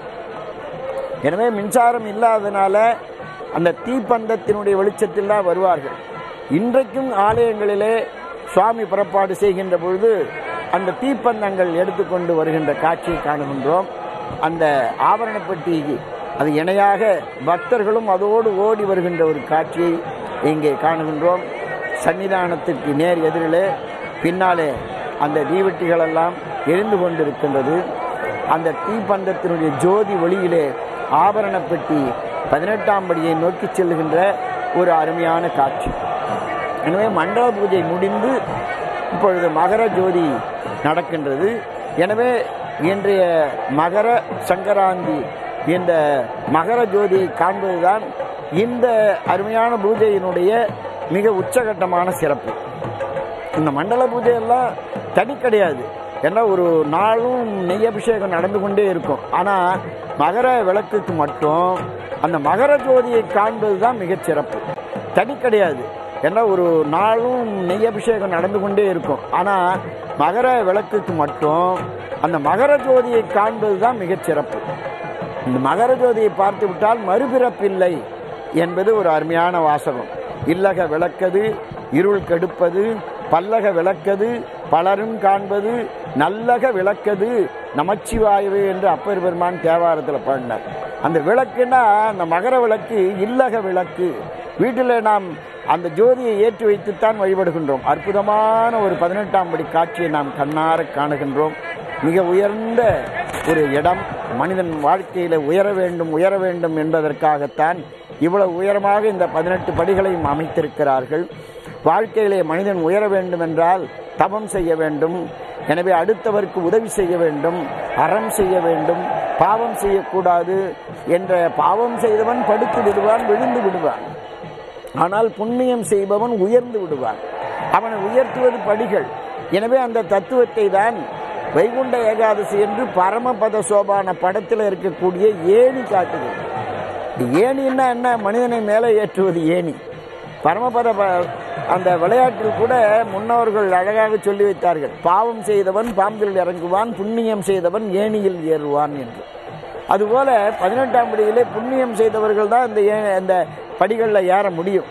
எனவே மின்சாரம் இல்லாதனால அந்த தீப்பந்தத்தினுடைய வெளிச்சத்தில் தான் வருவார்கள் இன்றைக்கும் ஆலயங்களிலே சுவாமி புறப்பாடு செய்கின்ற பொழுது அந்த தீப்பந்தங்கள் எடுத்துக்கொண்டு வருகின்ற காட்சியை காணுகின்றோம் அந்த ஆபரணப்பட்டி அது இணையாக பக்தர்களும் அதோடு ஓடி வருகின்ற ஒரு காட்சியை இங்கே காணுகின்றோம் சன்னிதானத்திற்கு நேர் எதிரிலே பின்னாலே அந்த தீவெட்டிகள் எல்லாம் எரிந்து கொண்டிருக்கின்றது அந்த தீப்பந்தத்தினுடைய ஜோதி ஒளியிலே ஆபரண பெட்டி பதினெட்டாம் படியை நோக்கி செல்லுகின்ற ஒரு அருமையான காட்சி எனவே மண்டல பூஜை முடிந்து இப்பொழுது மகர ஜோதி நடக்கின்றது எனவே இன்றைய மகர சங்கராந்தி இந்த மகர ஜோதியை காண்பதுதான் இந்த அருமையான பூஜையினுடைய மிக உச்சகட்டமான சிறப்பு இந்த மண்டல பூஜையெல்லாம் தனி கிடையாது ஏன்னா ஒரு நாளும் நெய் அபிஷேகம் நடந்து கொண்டே இருக்கும் ஆனால் மகர விளக்குக்கு மட்டும் அந்த மகர ஜோதியை காண்பது தான் மிகச் சிறப்பு தனி கிடையாது ஏன்னா ஒரு நாளும் நெய் அபிஷேகம் நடந்து கொண்டே இருக்கும் ஆனால் மகர விளக்குக்கு மட்டும் அந்த மகர ஜோதியை காண்பது தான் மிகச் சிறப்பு இந்த மகர ஜோதியை பார்த்து விட்டால் மறுபிறப்பில்லை என்பது ஒரு அருமையான வாசகம் இல்லக விளக்கது இருள் கெடுப்பது பல்லக விளக்கது பலரும் காண்பது நல்லக விளக்கது நமச்சிவாயவே என்று அப்பர் பெருமான் தேவாரத்தில் பாடினார் அந்த விளக்குன்னா அந்த மகர விளக்கு இல்லக விளக்கு வீட்டில் நாம் அந்த ஜோதியை ஏற்றி வைத்துத்தான் வழிபடுகின்றோம் அற்புதமான ஒரு பதினெட்டாம் படி காட்சியை நாம் கண்ணார காணுகின்றோம் மிக உயர்ந்த ஒரு இடம் மனிதன் வாழ்க்கையில் உயர வேண்டும் உயர வேண்டும் என்பதற்காகத்தான் இவ்வளவு உயரமாக இந்த பதினெட்டு படிகளையும் அமைத்திருக்கிறார்கள் வாழ்க்கையிலே மனிதன் உயர வேண்டும் என்றால் தவம் செய்ய வேண்டும் எனவே அடுத்தவருக்கு உதவி செய்ய வேண்டும் அறம் செய்ய வேண்டும் பாவம் செய்யக்கூடாது என்ற பாவம் செய்தவன் படுத்து விடுவான் விழுந்து விடுவான் ஆனால் புண்ணியம் செய்பவன் உயர்ந்து விடுவான் அவனை உயர்த்துவது படிகள் எனவே அந்த தத்துவத்தை தான் வைகுண்ட ஏகாதசி என்று பரமபத சோபான படத்தில் இருக்கக்கூடிய ஏணி காட்டுகிறது இந்த ஏணின்னா என்ன மனிதனை மேலே ஏற்றுவது ஏணி பரமபத ப- அந்த விளையாட்டில் கூட முன்னோர்கள் அழகாக சொல்லி வைத்தார்கள் பாவம் செய்தவன் பாம்பில் இறங்குவான் புண்ணியம் செய்தவன் ஏணியில் ஏறுவான் என்று அதுபோல பதினெட்டாம் படியிலே புண்ணியம் செய்தவர்கள் தான் இந்த ஏ- இந்த படிகளில் ஏற முடியும்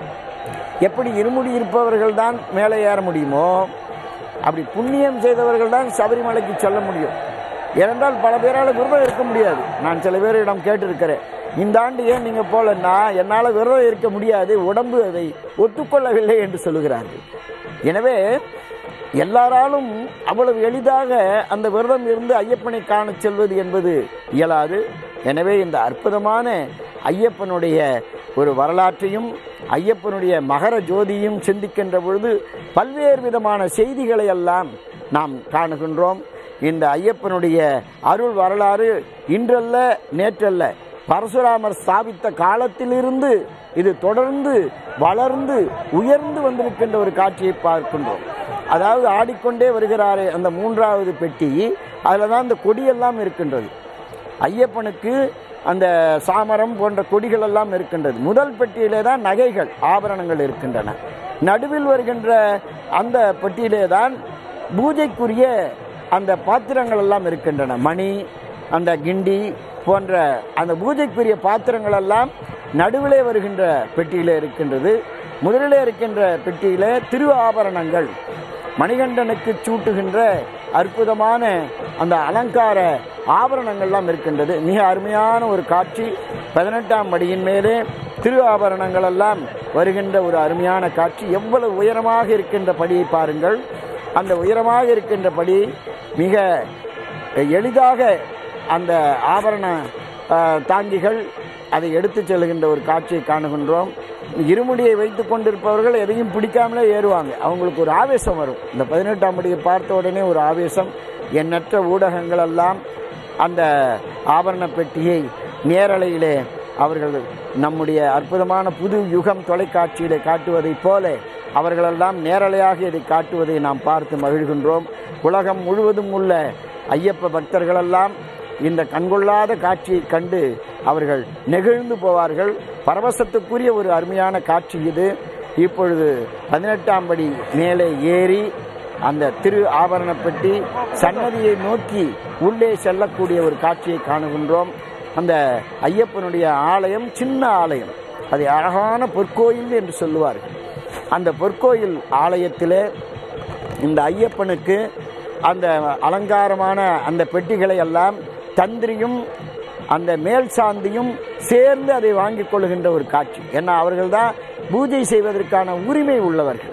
எப்படி இருமுடி இருப்பவர்கள் தான் மேலே ஏற முடியுமோ அப்படி புண்ணியம் செய்தவர்கள் தான் சபரிமலைக்கு செல்ல முடியும் ஏனென்றால் பல பேரால் விரதம் இருக்க முடியாது நான் சில பேரிடம் கேட்டிருக்கிறேன் இந்த ஆண்டு ஏன் நீங்கள் போலன்னா என்னால் விரதம் இருக்க முடியாது உடம்பு அதை ஒத்துக்கொள்ளவில்லை என்று சொல்லுகிறார்கள் எனவே எல்லாராலும் அவ்வளவு எளிதாக அந்த விரதம் இருந்து ஐயப்பனை காண செல்வது என்பது இயலாது எனவே இந்த அற்புதமான ஐயப்பனுடைய ஒரு வரலாற்றையும் ஐயப்பனுடைய மகர ஜோதியும் சிந்திக்கின்ற பொழுது பல்வேறு விதமான செய்திகளை எல்லாம் நாம் காணுகின்றோம் இந்த ஐயப்பனுடைய அருள் வரலாறு இன்றல்ல நேற்றல்ல பரசுராமர் ஸ்தாபித்த காலத்திலிருந்து இது தொடர்ந்து வளர்ந்து உயர்ந்து வந்திருக்கின்ற ஒரு காட்சியை பார்க்கின்றோம் அதாவது ஆடிக்கொண்டே வருகிறாரே அந்த மூன்றாவது பெட்டி அதில் தான் இந்த கொடியெல்லாம் இருக்கின்றது ஐயப்பனுக்கு அந்த சாமரம் போன்ற கொடிகள் எல்லாம் இருக்கின்றது முதல் பெட்டியிலே தான் நகைகள் ஆபரணங்கள் இருக்கின்றன நடுவில் வருகின்ற அந்த பெட்டியிலே தான் பூஜைக்குரிய அந்த பாத்திரங்கள் எல்லாம் இருக்கின்றன மணி அந்த கிண்டி போன்ற அந்த பூஜைக்குரிய பாத்திரங்கள் எல்லாம் நடுவிலே வருகின்ற பெட்டியிலே இருக்கின்றது முதலிலே இருக்கின்ற பெட்டியிலே திரு ஆபரணங்கள் மணிகண்டனுக்கு சூட்டுகின்ற அற்புதமான அந்த அலங்கார ஆபரணங்கள்லாம் இருக்கின்றது மிக அருமையான ஒரு காட்சி பதினெட்டாம் படியின் மேலே திரு ஆபரணங்கள் எல்லாம் வருகின்ற ஒரு அருமையான காட்சி எவ்வளவு உயரமாக இருக்கின்ற படியை பாருங்கள் அந்த உயரமாக இருக்கின்ற படி மிக எளிதாக அந்த ஆபரண அஹ், தாங்கிகள் அதை எடுத்துச் செல்கின்ற ஒரு காட்சியை காணுகின்றோம் இருமுடியை வைத்துக் கொண்டிருப்பவர்கள் எதையும் பிடிக்காமலே ஏறுவாங்க அவங்களுக்கு ஒரு ஆவேசம் வரும் இந்த பதினெட்டாம் படியை பார்த்த உடனே ஒரு ஆவேசம் எண்ணற்ற ஊடகங்கள் எல்லாம் அந்த ஆபரண பெட்டியை நேரலையிலே அவர்கள் நம்முடைய அற்புதமான புது யுகம் தொலைக்காட்சியிலே காட்டுவதைப் போல அவர்களெல்லாம் நேரலையாக இதை காட்டுவதை நாம் பார்த்து மகிழ்கின்றோம் உலகம் முழுவதும் உள்ள ஐயப்ப பக்தர்களெல்லாம் இந்த கண்கொள்ளாத காட்சியை கண்டு அவர்கள் நெகிழ்ந்து போவார்கள் பரவசத்துக்குரிய ஒரு அருமையான காட்சி இது இப்பொழுது பதினெட்டாம் படி மேலே ஏறி அந்த திரு ஆபரணப்பட்டி சன்னதியை நோக்கி உள்ளே செல்லக்கூடிய ஒரு காட்சியை காணுகின்றோம் அந்த ஐயப்பனுடைய ஆலயம் சின்ன ஆலயம் அதை அழகான பொற்கோயில் என்று சொல்லுவார்கள் அந்த பொற்கோயில் ஆலயத்திலே இந்த ஐயப்பனுக்கு அந்த அலங்காரமான அந்த பெட்டிகளை எல்லாம் தந்திரியும் அந்த மேல் சாந்தியும் சேர்ந்து அதை வாங்கிக் கொள்கின்ற ஒரு காட்சி ஏன்னா அவர்கள் தான் பூஜை செய்வதற்கான உரிமை உள்ளவர்கள்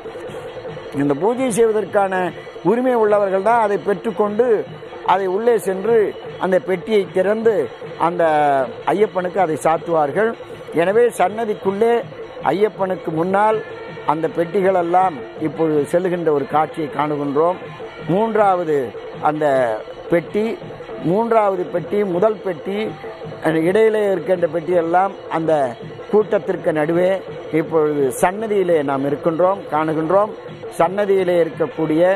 இந்த பூஜை செய்வதற்கான உரிமை உள்ளவர்கள் தான் அதை பெற்றுக்கொண்டு அதை உள்ளே சென்று அந்த பெட்டியை திறந்து அந்த ஐயப்பனுக்கு அதை சாத்துவார்கள் எனவே சன்னதிக்குள்ளே ஐயப்பனுக்கு முன்னால் அந்த பெட்டிகளெல்லாம் இப்பொழுது செல்லுகின்ற ஒரு காட்சியை காணுகின்றோம் மூன்றாவது அந்த பெட்டி மூன்றாவது பெட்டி முதல் பெட்டி அந்த இடையிலே இருக்கின்ற பெட்டியெல்லாம் அந்த கூட்டத்திற்கு நடுவே இப்பொழுது சன்னதியிலே நாம் இருக்கின்றோம் காணுகின்றோம் சன்னதியிலே இருக்கக்கூடிய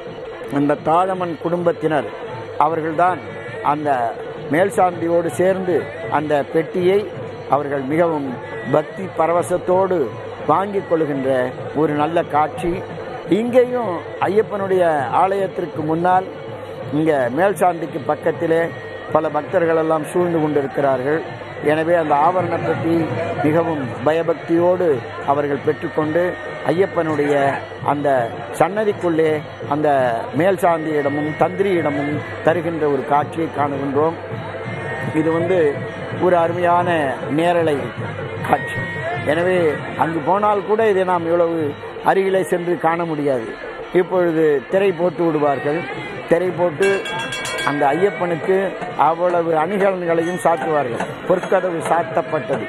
அந்த தாழமன் குடும்பத்தினர் அவர்கள்தான் அந்த மேல்சாந்தியோடு சேர்ந்து அந்த பெட்டியை அவர்கள் மிகவும் பக்தி பரவசத்தோடு வாங்கிக் கொள்கின்ற ஒரு நல்ல காட்சி இங்கேயும் ஐயப்பனுடைய ஆலயத்திற்கு முன்னால் இங்கே மேல்சாந்திக்கு பக்கத்திலே பல பக்தர்கள் எல்லாம் சூழ்ந்து கொண்டிருக்கிறார்கள் எனவே அந்த ஆபரண பெட்டி மிகவும் பயபக்தியோடு அவர்கள் பெற்றுக்கொண்டு ஐயப்பனுடைய அந்த சன்னதிக்குள்ளே அந்த மேல்சாந்தியிடமும் தந்திரியிடமும் தருகின்ற ஒரு காட்சியை காணுகின்றோம் இது வந்து ஒரு அருமையான நேரலை காட்சி எனவே அங்கு போனால் கூட இதை நாம் இவ்வளவு அருகிலே சென்று காண முடியாது இப்பொழுது திரை போட்டு விடுவார்கள் திரை போட்டு அந்த ஐயப்பனுக்கு அவ்வளவு அணிகலன்களையும் சாத்துவார்கள் பொற்கதவு சாத்தப்பட்டது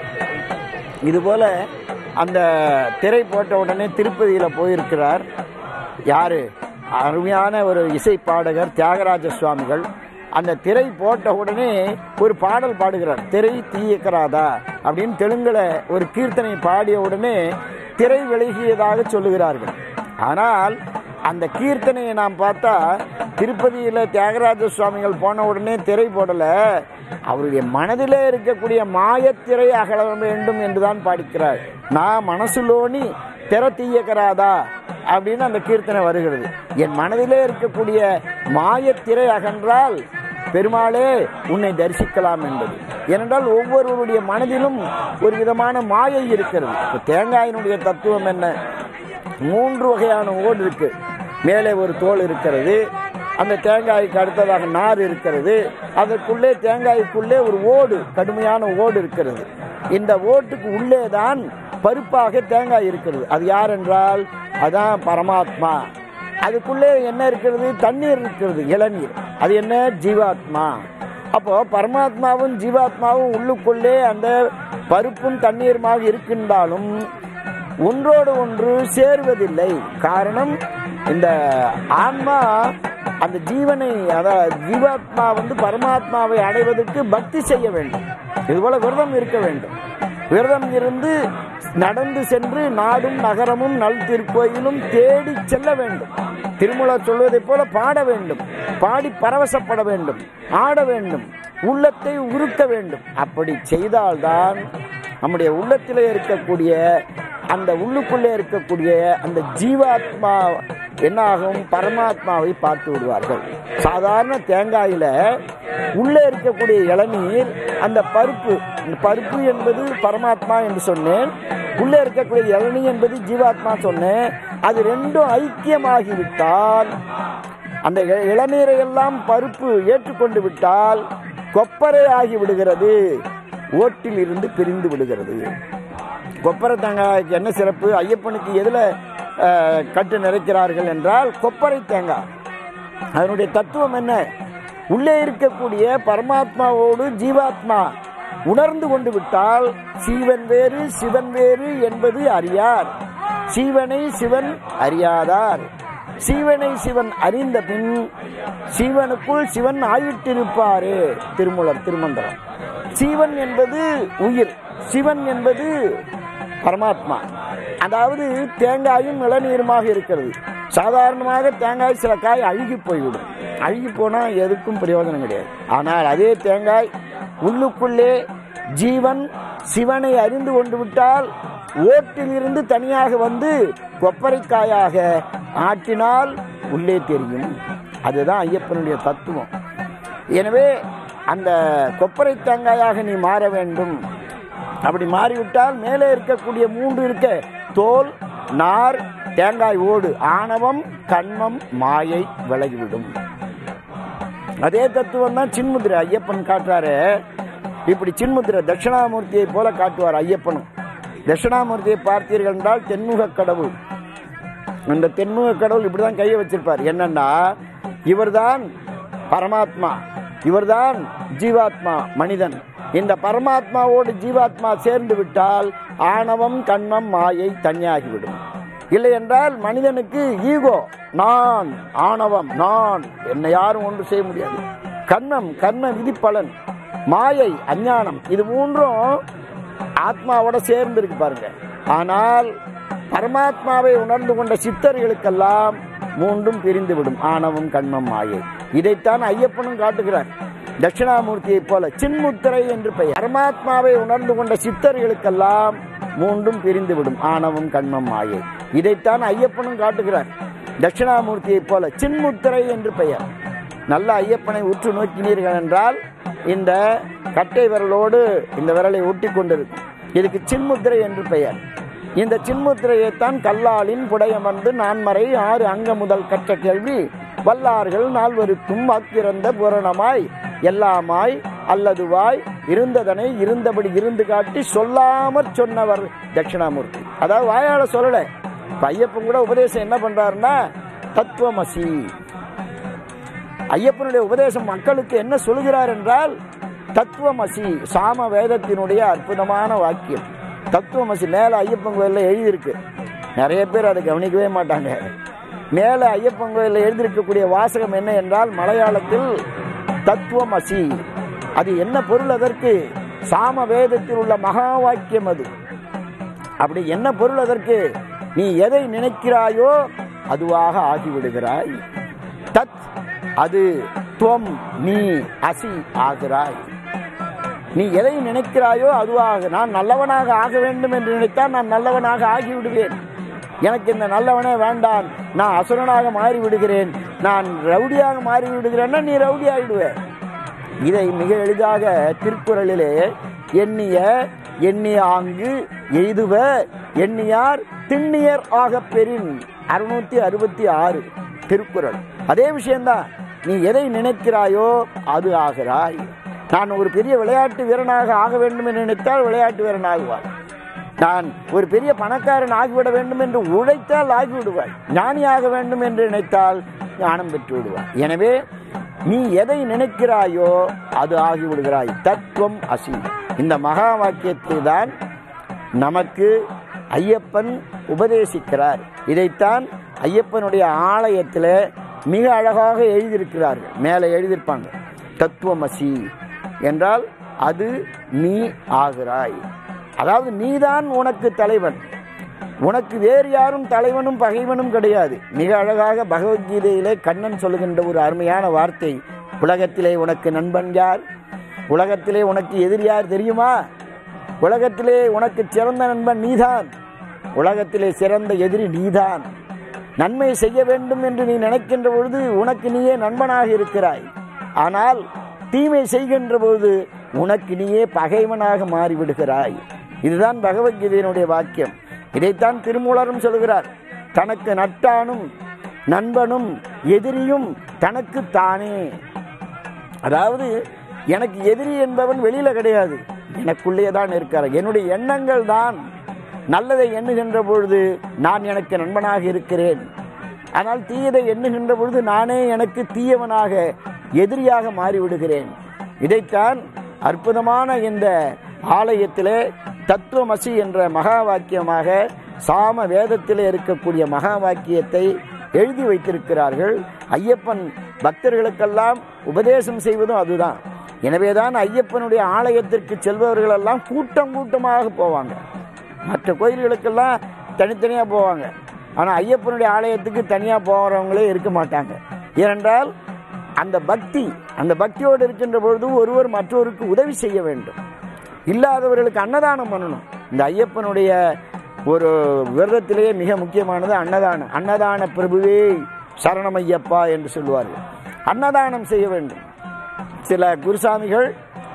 இதுபோல அந்த திரை போட்ட உடனே திருப்பதியில் போயிருக்கிறார் யாரு அருமையான ஒரு இசை பாடகர் தியாகராஜ சுவாமிகள் அந்த திரை போட்ட உடனே ஒரு பாடல் பாடுகிறார் திரை தீயக்கராதா அப்படின்னு தெலுங்குல ஒரு கீர்த்தனை பாடிய உடனே திரை விலகியதாக சொல்லுகிறார்கள் ஆனால் அந்த கீர்த்தனையை நாம் பார்த்தா திருப்பதியில் தியாகராஜ சுவாமிகள் போன உடனே திரை போடல அவருடைய மனதிலே இருக்கக்கூடிய மாயத்திரை அகல வேண்டும் என்றுதான் பாடிக்கிறார் நான் மனசுலோனி திற தீயக்கராதா அப்படின்னு அந்த கீர்த்தனை வருகிறது என் மனதிலே இருக்கக்கூடிய மாயத்திரை அகன்றால் பெருமாளே உன்னை தரிசிக்கலாம் என்பது ஏனென்றால் ஒவ்வொருவருடைய மனதிலும் ஒரு விதமான மாயை இருக்கிறது இப்ப தேங்காயினுடைய தத்துவம் என்ன மூன்று வகையான ஓடு இருக்கு மேலே ஒரு தோல் இருக்கிறது அந்த தேங்காய்க்கு அடுத்ததாக நார் இருக்கிறது அதற்குள்ளே தேங்காய்க்குள்ளே ஒரு ஓடு கடுமையான ஓடு இருக்கிறது இந்த ஓட்டுக்கு உள்ளே தான் பருப்பாக தேங்காய் இருக்கிறது அது யார் என்றால் அதான் பரமாத்மா அதுக்குள்ளே என்ன இருக்கிறது தண்ணீர் இருக்கிறது இளநீர் அது என்ன ஜீவாத்மா அப்போ பரமாத்மாவும் ஜீவாத்மாவும் உள்ளுக்குள்ளே அந்த பருப்பும் தண்ணீருமாக இருக்கின்றாலும் ஒன்றோடு ஒன்று சேருவதில்லை காரணம் இந்த ஆன்மா அந்த ஜீவனை அதாவது ஜீவாத்மா வந்து பரமாத்மாவை அடைவதற்கு பக்தி செய்ய வேண்டும் இதுபோல விரதம் இருக்க வேண்டும் விரதம் இருந்து நடந்து சென்று நாடும் நகரமும் நல் திருக்கோயிலும் தேடி செல்ல வேண்டும் திருமூலர் சொல்வதைப் போல பாட வேண்டும் பாடி பரவசப்பட வேண்டும் ஆட வேண்டும் உள்ளத்தை உருக்க வேண்டும் அப்படி செய்தால்தான் நம்முடைய உள்ளத்திலே இருக்கக்கூடிய அந்த உள்ளுக்குள்ளே இருக்கக்கூடிய அந்த ஜீவாத்மா என்னாகும் பரமாத்மாவை பார்த்து விடுவார்கள் சாதாரண தேங்காயில உள்ளே இருக்கக்கூடிய இளநீர் அந்த பருப்பு இந்த பருப்பு என்பது பரமாத்மா என்று சொன்னேன் உள்ளே இருக்கக்கூடிய இளநீர் என்பது ஜீவாத்மா சொன்னேன் அது ரெண்டும் ஐக்கியமாகிவிட்டால் அந்த இ- இளநீரை எல்லாம் பருப்பு ஏற்றுக்கொண்டு விட்டால் கொப்பரை ஆகி விடுகிறது ஓட்டில் இருந்து பிரிந்து விடுகிறது கொப்பரை தேங்காய்க்கு என்ன சிறப்பு ஐயப்பனுக்கு எதுல அஹ், கட்டு நிறைக்கிறார்கள் என்றால் கொப்பரை தேங்காய் அதனுடைய தத்துவம் என்ன உள்ளே இருக்கக்கூடிய பரமாத்மாவோடு ஜீவாத்மா உணர்ந்து கொண்டு விட்டால் சீவன் வேறு சிவன் வேறு என்பது அறியார் சீவனை சிவன் அறியாதார் சீவனை சிவன் அறிந்த பின் சீவனுக்குள் சிவன் ஆயிட்டிருப்பாரே திருமூலர் திருமந்திரம் சீவன் என்பது உயிர் சிவன் என்பது பரமாத்மா அதாவது தேங்காயும் இளநீருமாக இருக்கிறது சாதாரணமாக தேங்காய் சில காய் அழுகி போய்விடும் அழுகி போனால் எதுக்கும் பிரயோஜனம் கிடையாது ஆனால் அதே தேங்காய் உள்ளுக்குள்ளே ஜீவன் சிவனை அறிந்து கொண்டு விட்டால் ஓட்டிலிருந்து தனியாக வந்து கொப்பரைக்காயாக ஆட்டினால் உள்ளே தெரியும் அதுதான் ஐயப்பனுடைய தத்துவம் எனவே அந்த கொப்பரை தேங்காயாக நீ மாற வேண்டும் அப்படி மாறிவிட்டால் மேலே இருக்கக்கூடிய மூன்று இருக்க தோல் நார் தேங்காய் ஓடு ஆணவம் கண்மம் மாயை விலகிவிடும் அதே தத்துவம் தான் சின்முத்திரை ஐயப்பன் காட்டுறாரு இப்படி சின்முத்திரை தட்சிணாமூர்த்தியை போல காட்டுவார் ஐயப்பனும் தட்சிணாமூர்த்தியை பார்த்தீர்கள் என்றால் தென்முக கடவுள் இந்த தென்முக கடவுள் இப்படிதான் கையை வச்சிருப்பார் என்னன்னா இவர்தான் பரமாத்மா இவர்தான் ஜீவாத்மா மனிதன் இந்த பரமாத்மாவோடு ஜீவாத்மா சேர்ந்து விட்டால் ஆணவம் கண்மம் மாயை தனியாகிவிடும் இல்லை என்றால் மனிதனுக்கு ஈகோ நான் ஆணவம் நான் என்னை யாரும் ஒன்று செய்ய முடியாது கண்ணம் கர்ம விதிப்பலன் மாயை அஞ்ஞானம் இது மூன்றும் ஆத்மாவோட சேர்ந்து இருக்கு பாருங்க ஆனால் பரமாத்மாவை உணர்ந்து கொண்ட சித்தர்களுக்கெல்லாம் மூன்றும் பிரிந்துவிடும் ஆணவம் கண்மம் மாயை இதைத்தான் ஐயப்பனும் காட்டுகிறார் தட்சிணாமூர்த்தியைப் போல சின்முத்திரை என்று பெயர் பரமாத்மாவை உணர்ந்து கொண்ட சித்தர்களுக்கெல்லாம் மூன்றும் பிரிந்துவிடும் ஆணவம் கண்மம் மாயை இதைத்தான் ஐயப்பனும் காட்டுகிறார் தட்சிணாமூர்த்தியைப் போல சின்முத்திரை என்று பெயர் நல்ல ஐயப்பனை உற்று நோக்கினீர்கள் என்றால் இந்த கட்டை விரலோடு இந்த விரலை ஒட்டி கொண்டிருக்கும் இதுக்கு சின்முத்திரை என்று பெயர் இந்த சின்முத்திரையைத்தான் கல்லாலின் புடையமர்ந்து நான்மறை ஆறு அங்க முதல் கற்ற கேள்வி வல்லார்கள் நால்வருக்கும் வாக்கிறந்த பூரணமாய் எல்லாமாய் அல்லதுவாய் இருந்ததனை இருந்தபடி இருந்து காட்டி சொல்லாமற் சொன்னவர் தட்சிணாமூர்த்தி அதாவது வாயால சொல்லல இப்ப ஐயப்பன் கூட உபதேசம் என்ன பண்றாருன்னா தத்துவமசி ஐயப்பனுடைய உபதேசம் மக்களுக்கு என்ன சொல்கிறார் என்றால் தத்துவமசி சாம வேதத்தினுடைய அற்புதமான வாக்கியம் தத்துவமசி மேல ஐயப்பன் கோயில்ல எழுதியிருக்கு நிறைய பேர் அதை கவனிக்கவே மாட்டாங்க மேல ஐயப்பன் கோயில்ல எழுதியிருக்கக்கூடிய வாசகம் என்ன என்றால் மலையாளத்தில் தத்துவமசி அது என்ன பொருள் அதற்கு சாம வேதத்தில் உள்ள மகா வாக்கியம் அது அப்படி என்ன பொருள் அதற்கு நீ எதை நினைக்கிறாயோ அதுவாக ஆகிவிடுகிறாய் தத் அது துவம் நீ அசி ஆகிறாய் நீ எதை நினைக்கிறாயோ அதுவாக நான் நல்லவனாக ஆக வேண்டும் என்று நினைத்தால் நான் நல்லவனாக ஆகிவிடுவேன் எனக்கு இந்த நல்லவனே வேண்டாம் நான் அசுரனாக மாறி விடுகிறேன் நான் ரவுடியாக மாறி விடுகிறேன்னா நீ ரவுடி ஆகிடுவே இதை மிக எளிதாக திருக்குறளிலே எண்ணிய எண்ணிய ஆங்கு எய்துவ எண்ணியார் திண்ணியர் ஆகப் பெறின் அறுநூத்தி அறுபத்தி ஆறு திருக்குறள் அதே விஷயம்தான் நீ எதை நினைக்கிறாயோ அது ஆகிறாய் நான் ஒரு பெரிய விளையாட்டு வீரனாக ஆக வேண்டும் என்று நினைத்தால் விளையாட்டு வீரன் ஆகுவாய் நான் ஒரு பெரிய பணக்காரன் ஆகிவிட வேண்டும் என்று உழைத்தால் ஆகிவிடுவாய் ஞானியாக வேண்டும் என்று நினைத்தால் ஞானம் பெற்று விடுவாய் எனவே நீ எதை நினைக்கிறாயோ அது ஆகிவிடுகிறாய் தத்துவம் அசி இந்த மகா வாக்கியத்தை தான் நமக்கு ஐயப்பன் உபதேசிக்கிறார் இதைத்தான் ஐயப்பனுடைய ஆலயத்தில் மிக அழகாக எழுதியிருக்கிறார்கள் மேலே எழுதியிருப்பாங்க தத்துவமசி என்றால் அது நீ ஆகிறாய் அதாவது நீதான் உனக்கு தலைவன் உனக்கு வேறு யாரும் தலைவனும் பகைவனும் கிடையாது மிக அழகாக பகவத்கீதையிலே கண்ணன் சொல்லுகின்ற ஒரு அருமையான வார்த்தை உலகத்திலே உனக்கு நண்பன் யார் உலகத்திலே உனக்கு எதிரி யார் தெரியுமா உலகத்திலே உனக்கு சிறந்த நண்பன் நீதான் உலகத்திலே சிறந்த எதிரி நீதான் நன்மை செய்ய வேண்டும் என்று நீ நினைக்கின்ற பொழுது உனக்கு நீயே நண்பனாக இருக்கிறாய் ஆனால் தீமை செய்கின்ற பொழுது உனக்கு நீயே பகைவனாக மாறிவிடுகிறாய் இதுதான் பகவத்கீதையினுடைய வாக்கியம் இதைத்தான் திருமூலரும் சொல்கிறார் தனக்கு நட்டானும் நண்பனும் எதிரியும் தனக்கு தானே அதாவது எனக்கு எதிரி என்பவன் வெளியில கிடையாது எனக்குள்ளே தான் இருக்கிறார் என்னுடைய எண்ணங்கள் தான் நல்லதை எண்ணுகின்ற பொழுது நான் எனக்கு நண்பனாக இருக்கிறேன் ஆனால் தீயதை எண்ணுகின்ற பொழுது நானே எனக்கு தீயவனாக எதிரியாக மாறிவிடுகிறேன் இதைத்தான் அற்புதமான இந்த ஆலயத்திலே தத்துவமசி என்ற மகா வாக்கியமாக சாம வேதத்திலே இருக்கக்கூடிய மகா வாக்கியத்தை எழுதி வைத்திருக்கிறார்கள் ஐயப்பன் பக்தர்களுக்கெல்லாம் உபதேசம் செய்வதும் அதுதான் எனவேதான் ஐயப்பனுடைய ஆலயத்திற்கு செல்பவர்கள் எல்லாம் கூட்டம் கூட்டமாக போவாங்க மற்ற கோயில்களுக்கெல்லாம் தனித்தனியாக போவாங்க ஆனால் ஐயப்பனுடைய ஆலயத்துக்கு தனியாக போகிறவங்களே இருக்க மாட்டாங்க ஏனென்றால் அந்த பக்தி அந்த பக்தியோடு இருக்கின்ற பொழுது ஒருவர் மற்றவருக்கு உதவி செய்ய வேண்டும் இல்லாதவர்களுக்கு அன்னதானம் பண்ணணும் இந்த ஐயப்பனுடைய ஒரு விரதத்திலேயே மிக முக்கியமானது அன்னதானம் அன்னதான பிரபுவே சரணமையப்பா என்று சொல்லுவார்கள் அன்னதானம் செய்ய வேண்டும் சில குருசாமிகள்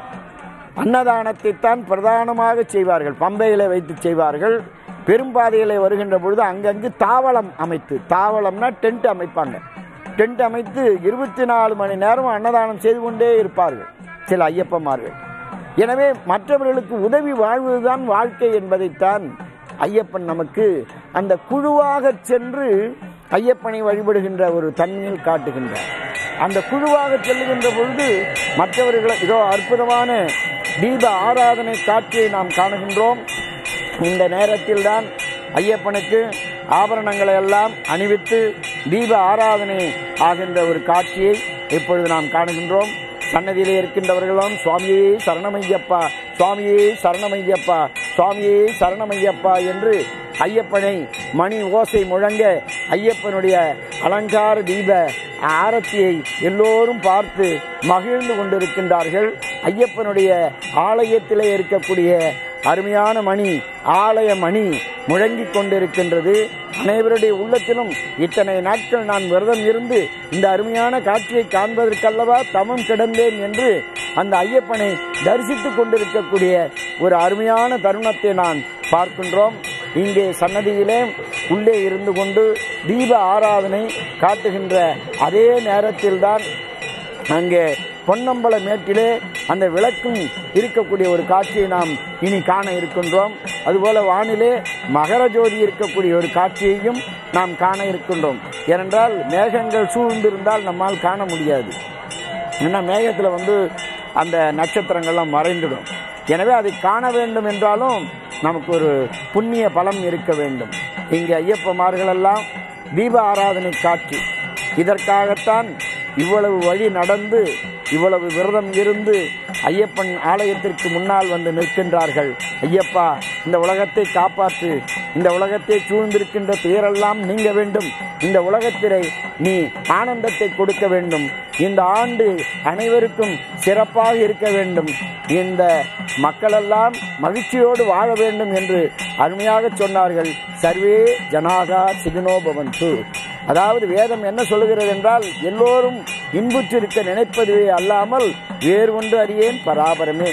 அன்னதானத்தை தான் பிரதானமாக செய்வார்கள் பம்பையில வைத்து செய்வார்கள் பெரும்பாதையில வருகின்ற பொழுது அங்கங்கு தாவளம் அமைத்து தாவளம்னா டென்ட் அமைப்பாங்க டென்ட் அமைத்து இருபத்தி நாலு மணி நேரம் அன்னதானம் செய்து கொண்டே இருப்பார்கள் சில ஐயப்பமார்கள் எனவே மற்றவர்களுக்கு உதவி வாழ்வதுதான் வாழ்க்கை என்பதைத்தான் ஐயப்பன் நமக்கு அந்த குழுவாக சென்று ஐயப்பனை வழிபடுகின்ற ஒரு தன்மையில் காட்டுகின்றார் அந்த குழுவாக செல்லுகின்ற பொழுது மற்றவர்களை இதோ அற்புதமான தீப ஆராதனை காட்சியை நாம் காணுகின்றோம் இந்த நேரத்தில் தான் ஐயப்பனுக்கு ஆபரணங்களை எல்லாம் அணிவித்து தீப ஆராதனை ஆகின்ற ஒரு காட்சியை இப்பொழுது நாம் காணுகின்றோம் சன்னதியிலே இருக்கின்றவர்களும் சுவாமியே சரணமையப்பா சுவாமியே சரணமையப்பா சுவாமியே சரணமையப்பா என்று ஐயப்பனை மணி ஓசை முழங்க ஐயப்பனுடைய அலங்கார தீப ஆரத்தியை எல்லோரும் பார்த்து மகிழ்ந்து கொண்டிருக்கின்றார்கள் ஐயப்பனுடைய ஆலயத்திலே இருக்கக்கூடிய அருமையான மணி ஆலய மணி முழங்கிக் கொண்டிருக்கின்றது அனைவருடைய உள்ளத்திலும் இத்தனை நாட்கள் நான் விரதம் இருந்து இந்த அருமையான காட்சியை காண்பதற்கல்லவா தமம் கிடந்தேன் என்று அந்த ஐயப்பனை தரிசித்துக் கொண்டிருக்கக்கூடிய ஒரு அருமையான தருணத்தை நான் பார்க்கின்றோம் இங்கே சன்னதியிலே உள்ளே இருந்து கொண்டு தீப ஆராதனை காட்டுகின்ற அதே நேரத்தில்தான் அங்கே பொன்னம்பல மேட்டிலே அந்த விளக்கும் இருக்கக்கூடிய ஒரு காட்சியை நாம் இனி காண இருக்கின்றோம் அதுபோல வானிலே மகர ஜோதி இருக்கக்கூடிய ஒரு காட்சியையும் நாம் காண இருக்கின்றோம் ஏனென்றால் மேகங்கள் சூழ்ந்திருந்தால் நம்மால் காண முடியாது ஏன்னா மேகத்தில் வந்து அந்த நட்சத்திரங்கள்லாம் மறைந்துடும் எனவே அதை காண வேண்டும் என்றாலும் நமக்கு ஒரு புண்ணிய பலம் இருக்க வேண்டும் இங்கே ஐயப்பமார்களெல்லாம் தீப ஆராதனை காட்சி இதற்காகத்தான் இவ்வளவு வழி நடந்து இவ்வளவு விரதம் இருந்து ஐயப்பன் ஆலயத்திற்கு முன்னால் வந்து நிற்கின்றார்கள் ஐயப்பா இந்த உலகத்தை காப்பாற்று இந்த உலகத்தை சூழ்ந்திருக்கின்ற துயரெல்லாம் நீங்க வேண்டும் இந்த உலகத்திலே நீ ஆனந்தத்தை கொடுக்க வேண்டும் இந்த ஆண்டு அனைவருக்கும் சிறப்பாக இருக்க வேண்டும் இந்த மக்களெல்லாம் மகிழ்ச்சியோடு வாழ வேண்டும் என்று அருமையாக சொன்னார்கள் சர்வே ஜனாகா சிகுனோபவந்து அதாவது வேதம் என்ன சொல்லுகிறது என்றால் எல்லோரும் இன்புற்றிருக்க நினைப்பதுவே அல்லாமல் வேறு ஒன்று அறியேன் பராபரமே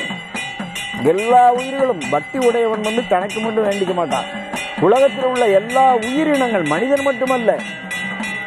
எல்லா உயிர்களும் பக்தி உடையவன் வந்து தனக்கு மட்டும் வேண்டிக்க மாட்டான் உலகத்தில் உள்ள எல்லா உயிரினங்கள் மனிதன் மட்டுமல்ல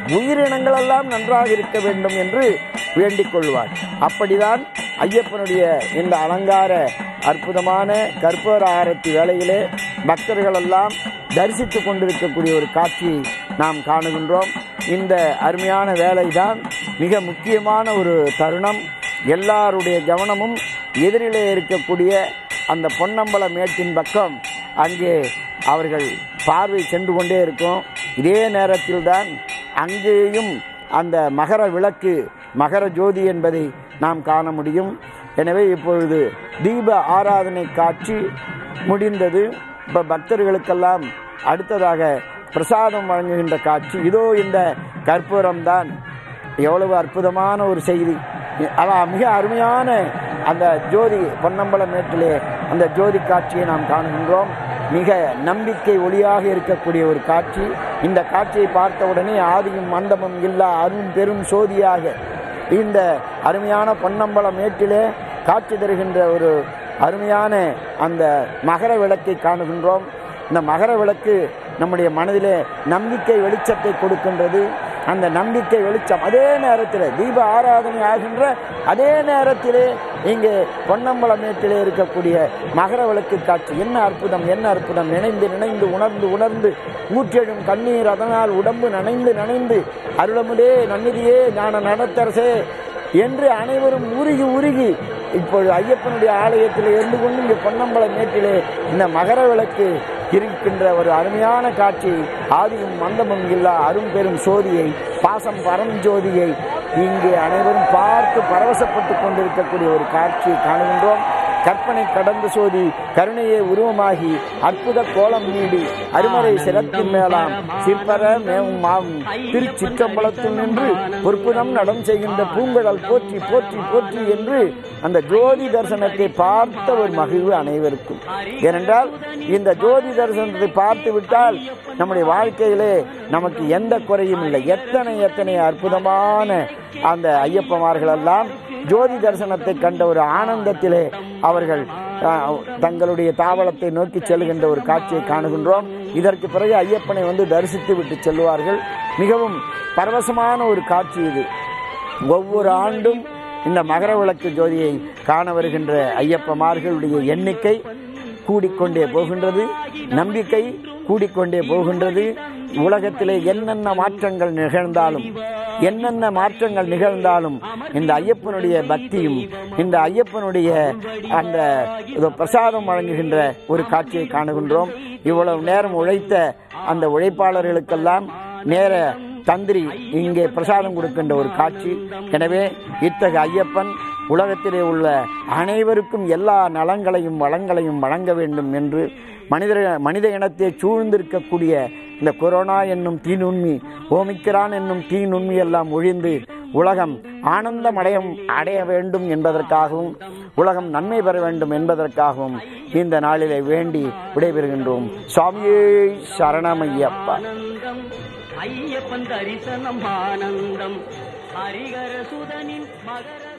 உயிரினங்கள் எல்லாம் நன்றாக இருக்க வேண்டும் என்று வேண்டிக் கொள்வார் அப்படிதான் ஐயப்பனுடைய இந்த அலங்கார அற்புதமான கற்பூர ஆரத்தி வேளையிலே பக்தர்கள் எல்லாம் தரிசித்துக் கொண்டிருக்கக்கூடிய ஒரு காட்சியை நாம் காணுகின்றோம் இந்த அருமையான வேலைதான் மிக முக்கியமான ஒரு தருணம் எல்லாருடைய கவனமும் எதிரிலே இருக்கக்கூடிய அந்த பொன்னம்பல மேட்டின் பக்கம் அங்கே அவர்கள் பார்வை சென்று கொண்டே இருக்கும் இதே நேரத்தில்தான் அங்கேயும் அந்த மகர விளக்கு மகர ஜோதி என்பதை நாம் காண முடியும் எனவே இப்பொழுது தீப ஆராதனை காட்சி முடிந்தது இப்போ பக்தர்களுக்கெல்லாம் அடுத்ததாக பிரசாதம் வழங்குகின்ற காட்சி இதோ இந்த கற்பூரம் தான் எவ்வளவு அற்புதமான ஒரு செய்தி அதான் மிக அருமையான அந்த ஜோதி பொன்னம்பல மேட்டிலே அந்த ஜோதி காட்சியை நாம் காணுகின்றோம் மிக நம்பிக்கை ஒளியாக இருக்கக்கூடிய ஒரு காட்சி இந்த காட்சியை பார்த்தவுடனே ஆதியும் மந்தமும் இல்லா அரும் பெரும் சோதியாக இந்த அருமையான பொன்னம்பல மேட்டிலே காட்சி தருகின்ற ஒரு அருமையான அந்த மகர விளக்கை காணுகின்றோம் இந்த மகர விளக்கு நம்முடைய மனதிலே நம்பிக்கை வெளிச்சத்தை கொடுக்கின்றது அந்த நம்பிக்கை வெளிச்சம் அதே நேரத்தில் தீப ஆராதனை ஆகின்ற அதே நேரத்திலே இங்கே பொன்னம்பலமேட்டிலே இருக்கக்கூடிய மகர விளக்கு காட்சி என்ன அற்புதம் என்ன அற்புதம் நினைந்து நினைந்து உணர்ந்து உணர்ந்து ஊற்றெழும் கண்ணீர் அதனால் உடம்பு நனைந்து நனைந்து அருளமுதே நன்னிதியே ஞான நடத்தரசே என்று அனைவரும் உருகி உருகி இப்பொழுது ஐயப்பனுடைய ஆலயத்தில் இருந்து கொண்டு இங்கே பொன்னம்பல மேட்டிலே இந்த மகர விளக்கு இருக்கின்ற ஒரு அருமையான காட்சி ஆதியும் மந்தமும் இல்லா அரும் பெரும் சோதியை பாசம் பரஞ்சோதியை இங்கே அனைவரும் பார்த்து பரவசப்பட்டு கொண்டிருக்கக்கூடிய ஒரு காட்சியை காணுகின்றோம் கற்பனை கடந்த சோதி கருணையே உருவமாகி அற்புத கோலம் நீடி அருமறை சிரத்தின் மேலாம் சிற்பர மேவும் மாவும் திருச்சிற்றம்பலத்தில் நின்று பொற்புதம் நடம் செய்கின்ற பூங்குழல் போற்றி போற்றி போற்றி என்று அந்த ஜோதி தரிசனத்தை பார்த்த ஒரு மகிழ்வு அனைவருக்கும் ஏனென்றால் இந்த ஜோதி தரிசனத்தை பார்த்து விட்டால் நம்முடைய வாழ்க்கையிலே நமக்கு எந்த குறையும் இல்லை எத்தனை எத்தனை அற்புதமான அந்த ஐயப்பமார்கள் எல்லாம் ஜோதி தரிசனத்தை கண்ட ஒரு ஆனந்தத்திலே அவர்கள் அஹ், தங்களுடைய தாவளத்தை நோக்கி செல்கின்ற ஒரு காட்சியை காணுகின்றோம் இதற்கு பிறகு ஐயப்பனை வந்து தரிசித்து விட்டு செல்வார்கள் மிகவும் பரவசமான ஒரு காட்சி இது ஒவ்வொரு ஆண்டும் இந்த மகர விளக்கு ஜோதியை காண வருகின்ற ஐயப்பமார்களுடைய எண்ணிக்கை கூடிக்கொண்டே போகின்றது நம்பிக்கை கூடிக்கொண்டே போகின்றது உலகத்திலே என்னென்ன மாற்றங்கள் நிகழ்ந்தாலும் என்னென்ன மாற்றங்கள் நிகழ்ந்தாலும் இந்த ஐயப்பனுடைய பக்தியும் இந்த ஐயப்பனுடைய அந்த இதோ பிரசாதம் வழங்குகின்ற ஒரு காட்சியை காணுகின்றோம் இவ்வளவு நேரம் உழைத்த அந்த உழைப்பாளர்களுக்கெல்லாம் நேர தந்திரி இங்கே பிரசாதம் கொடுக்கின்ற ஒரு காட்சி எனவே இத்தகைய ஐயப்பன் உலகத்திலே உள்ள அனைவருக்கும் எல்லா நலங்களையும் வளங்களையும் வழங்க வேண்டும் என்று மனித மனித இனத்தை சூழ்ந்திருக்கக்கூடிய இந்த கொரோனா என்னும் தீநுண்மி ஓமிக்கிறான் என்னும் தீநுண்மி எல்லாம் ஒழிந்து உலகம் ஆனந்தம் அடைய அடைய வேண்டும் என்பதற்காகவும் உலகம் நன்மை பெற வேண்டும் என்பதற்காகவும் இந்த நாளிலே வேண்டி விடைபெறுகின்றோம் சுவாமியே சரணமையப்பா ஆனந்தம் ஐயப்பன் தரிசனம் ஆனந்தம் ஹரிகர சுதனின் மகர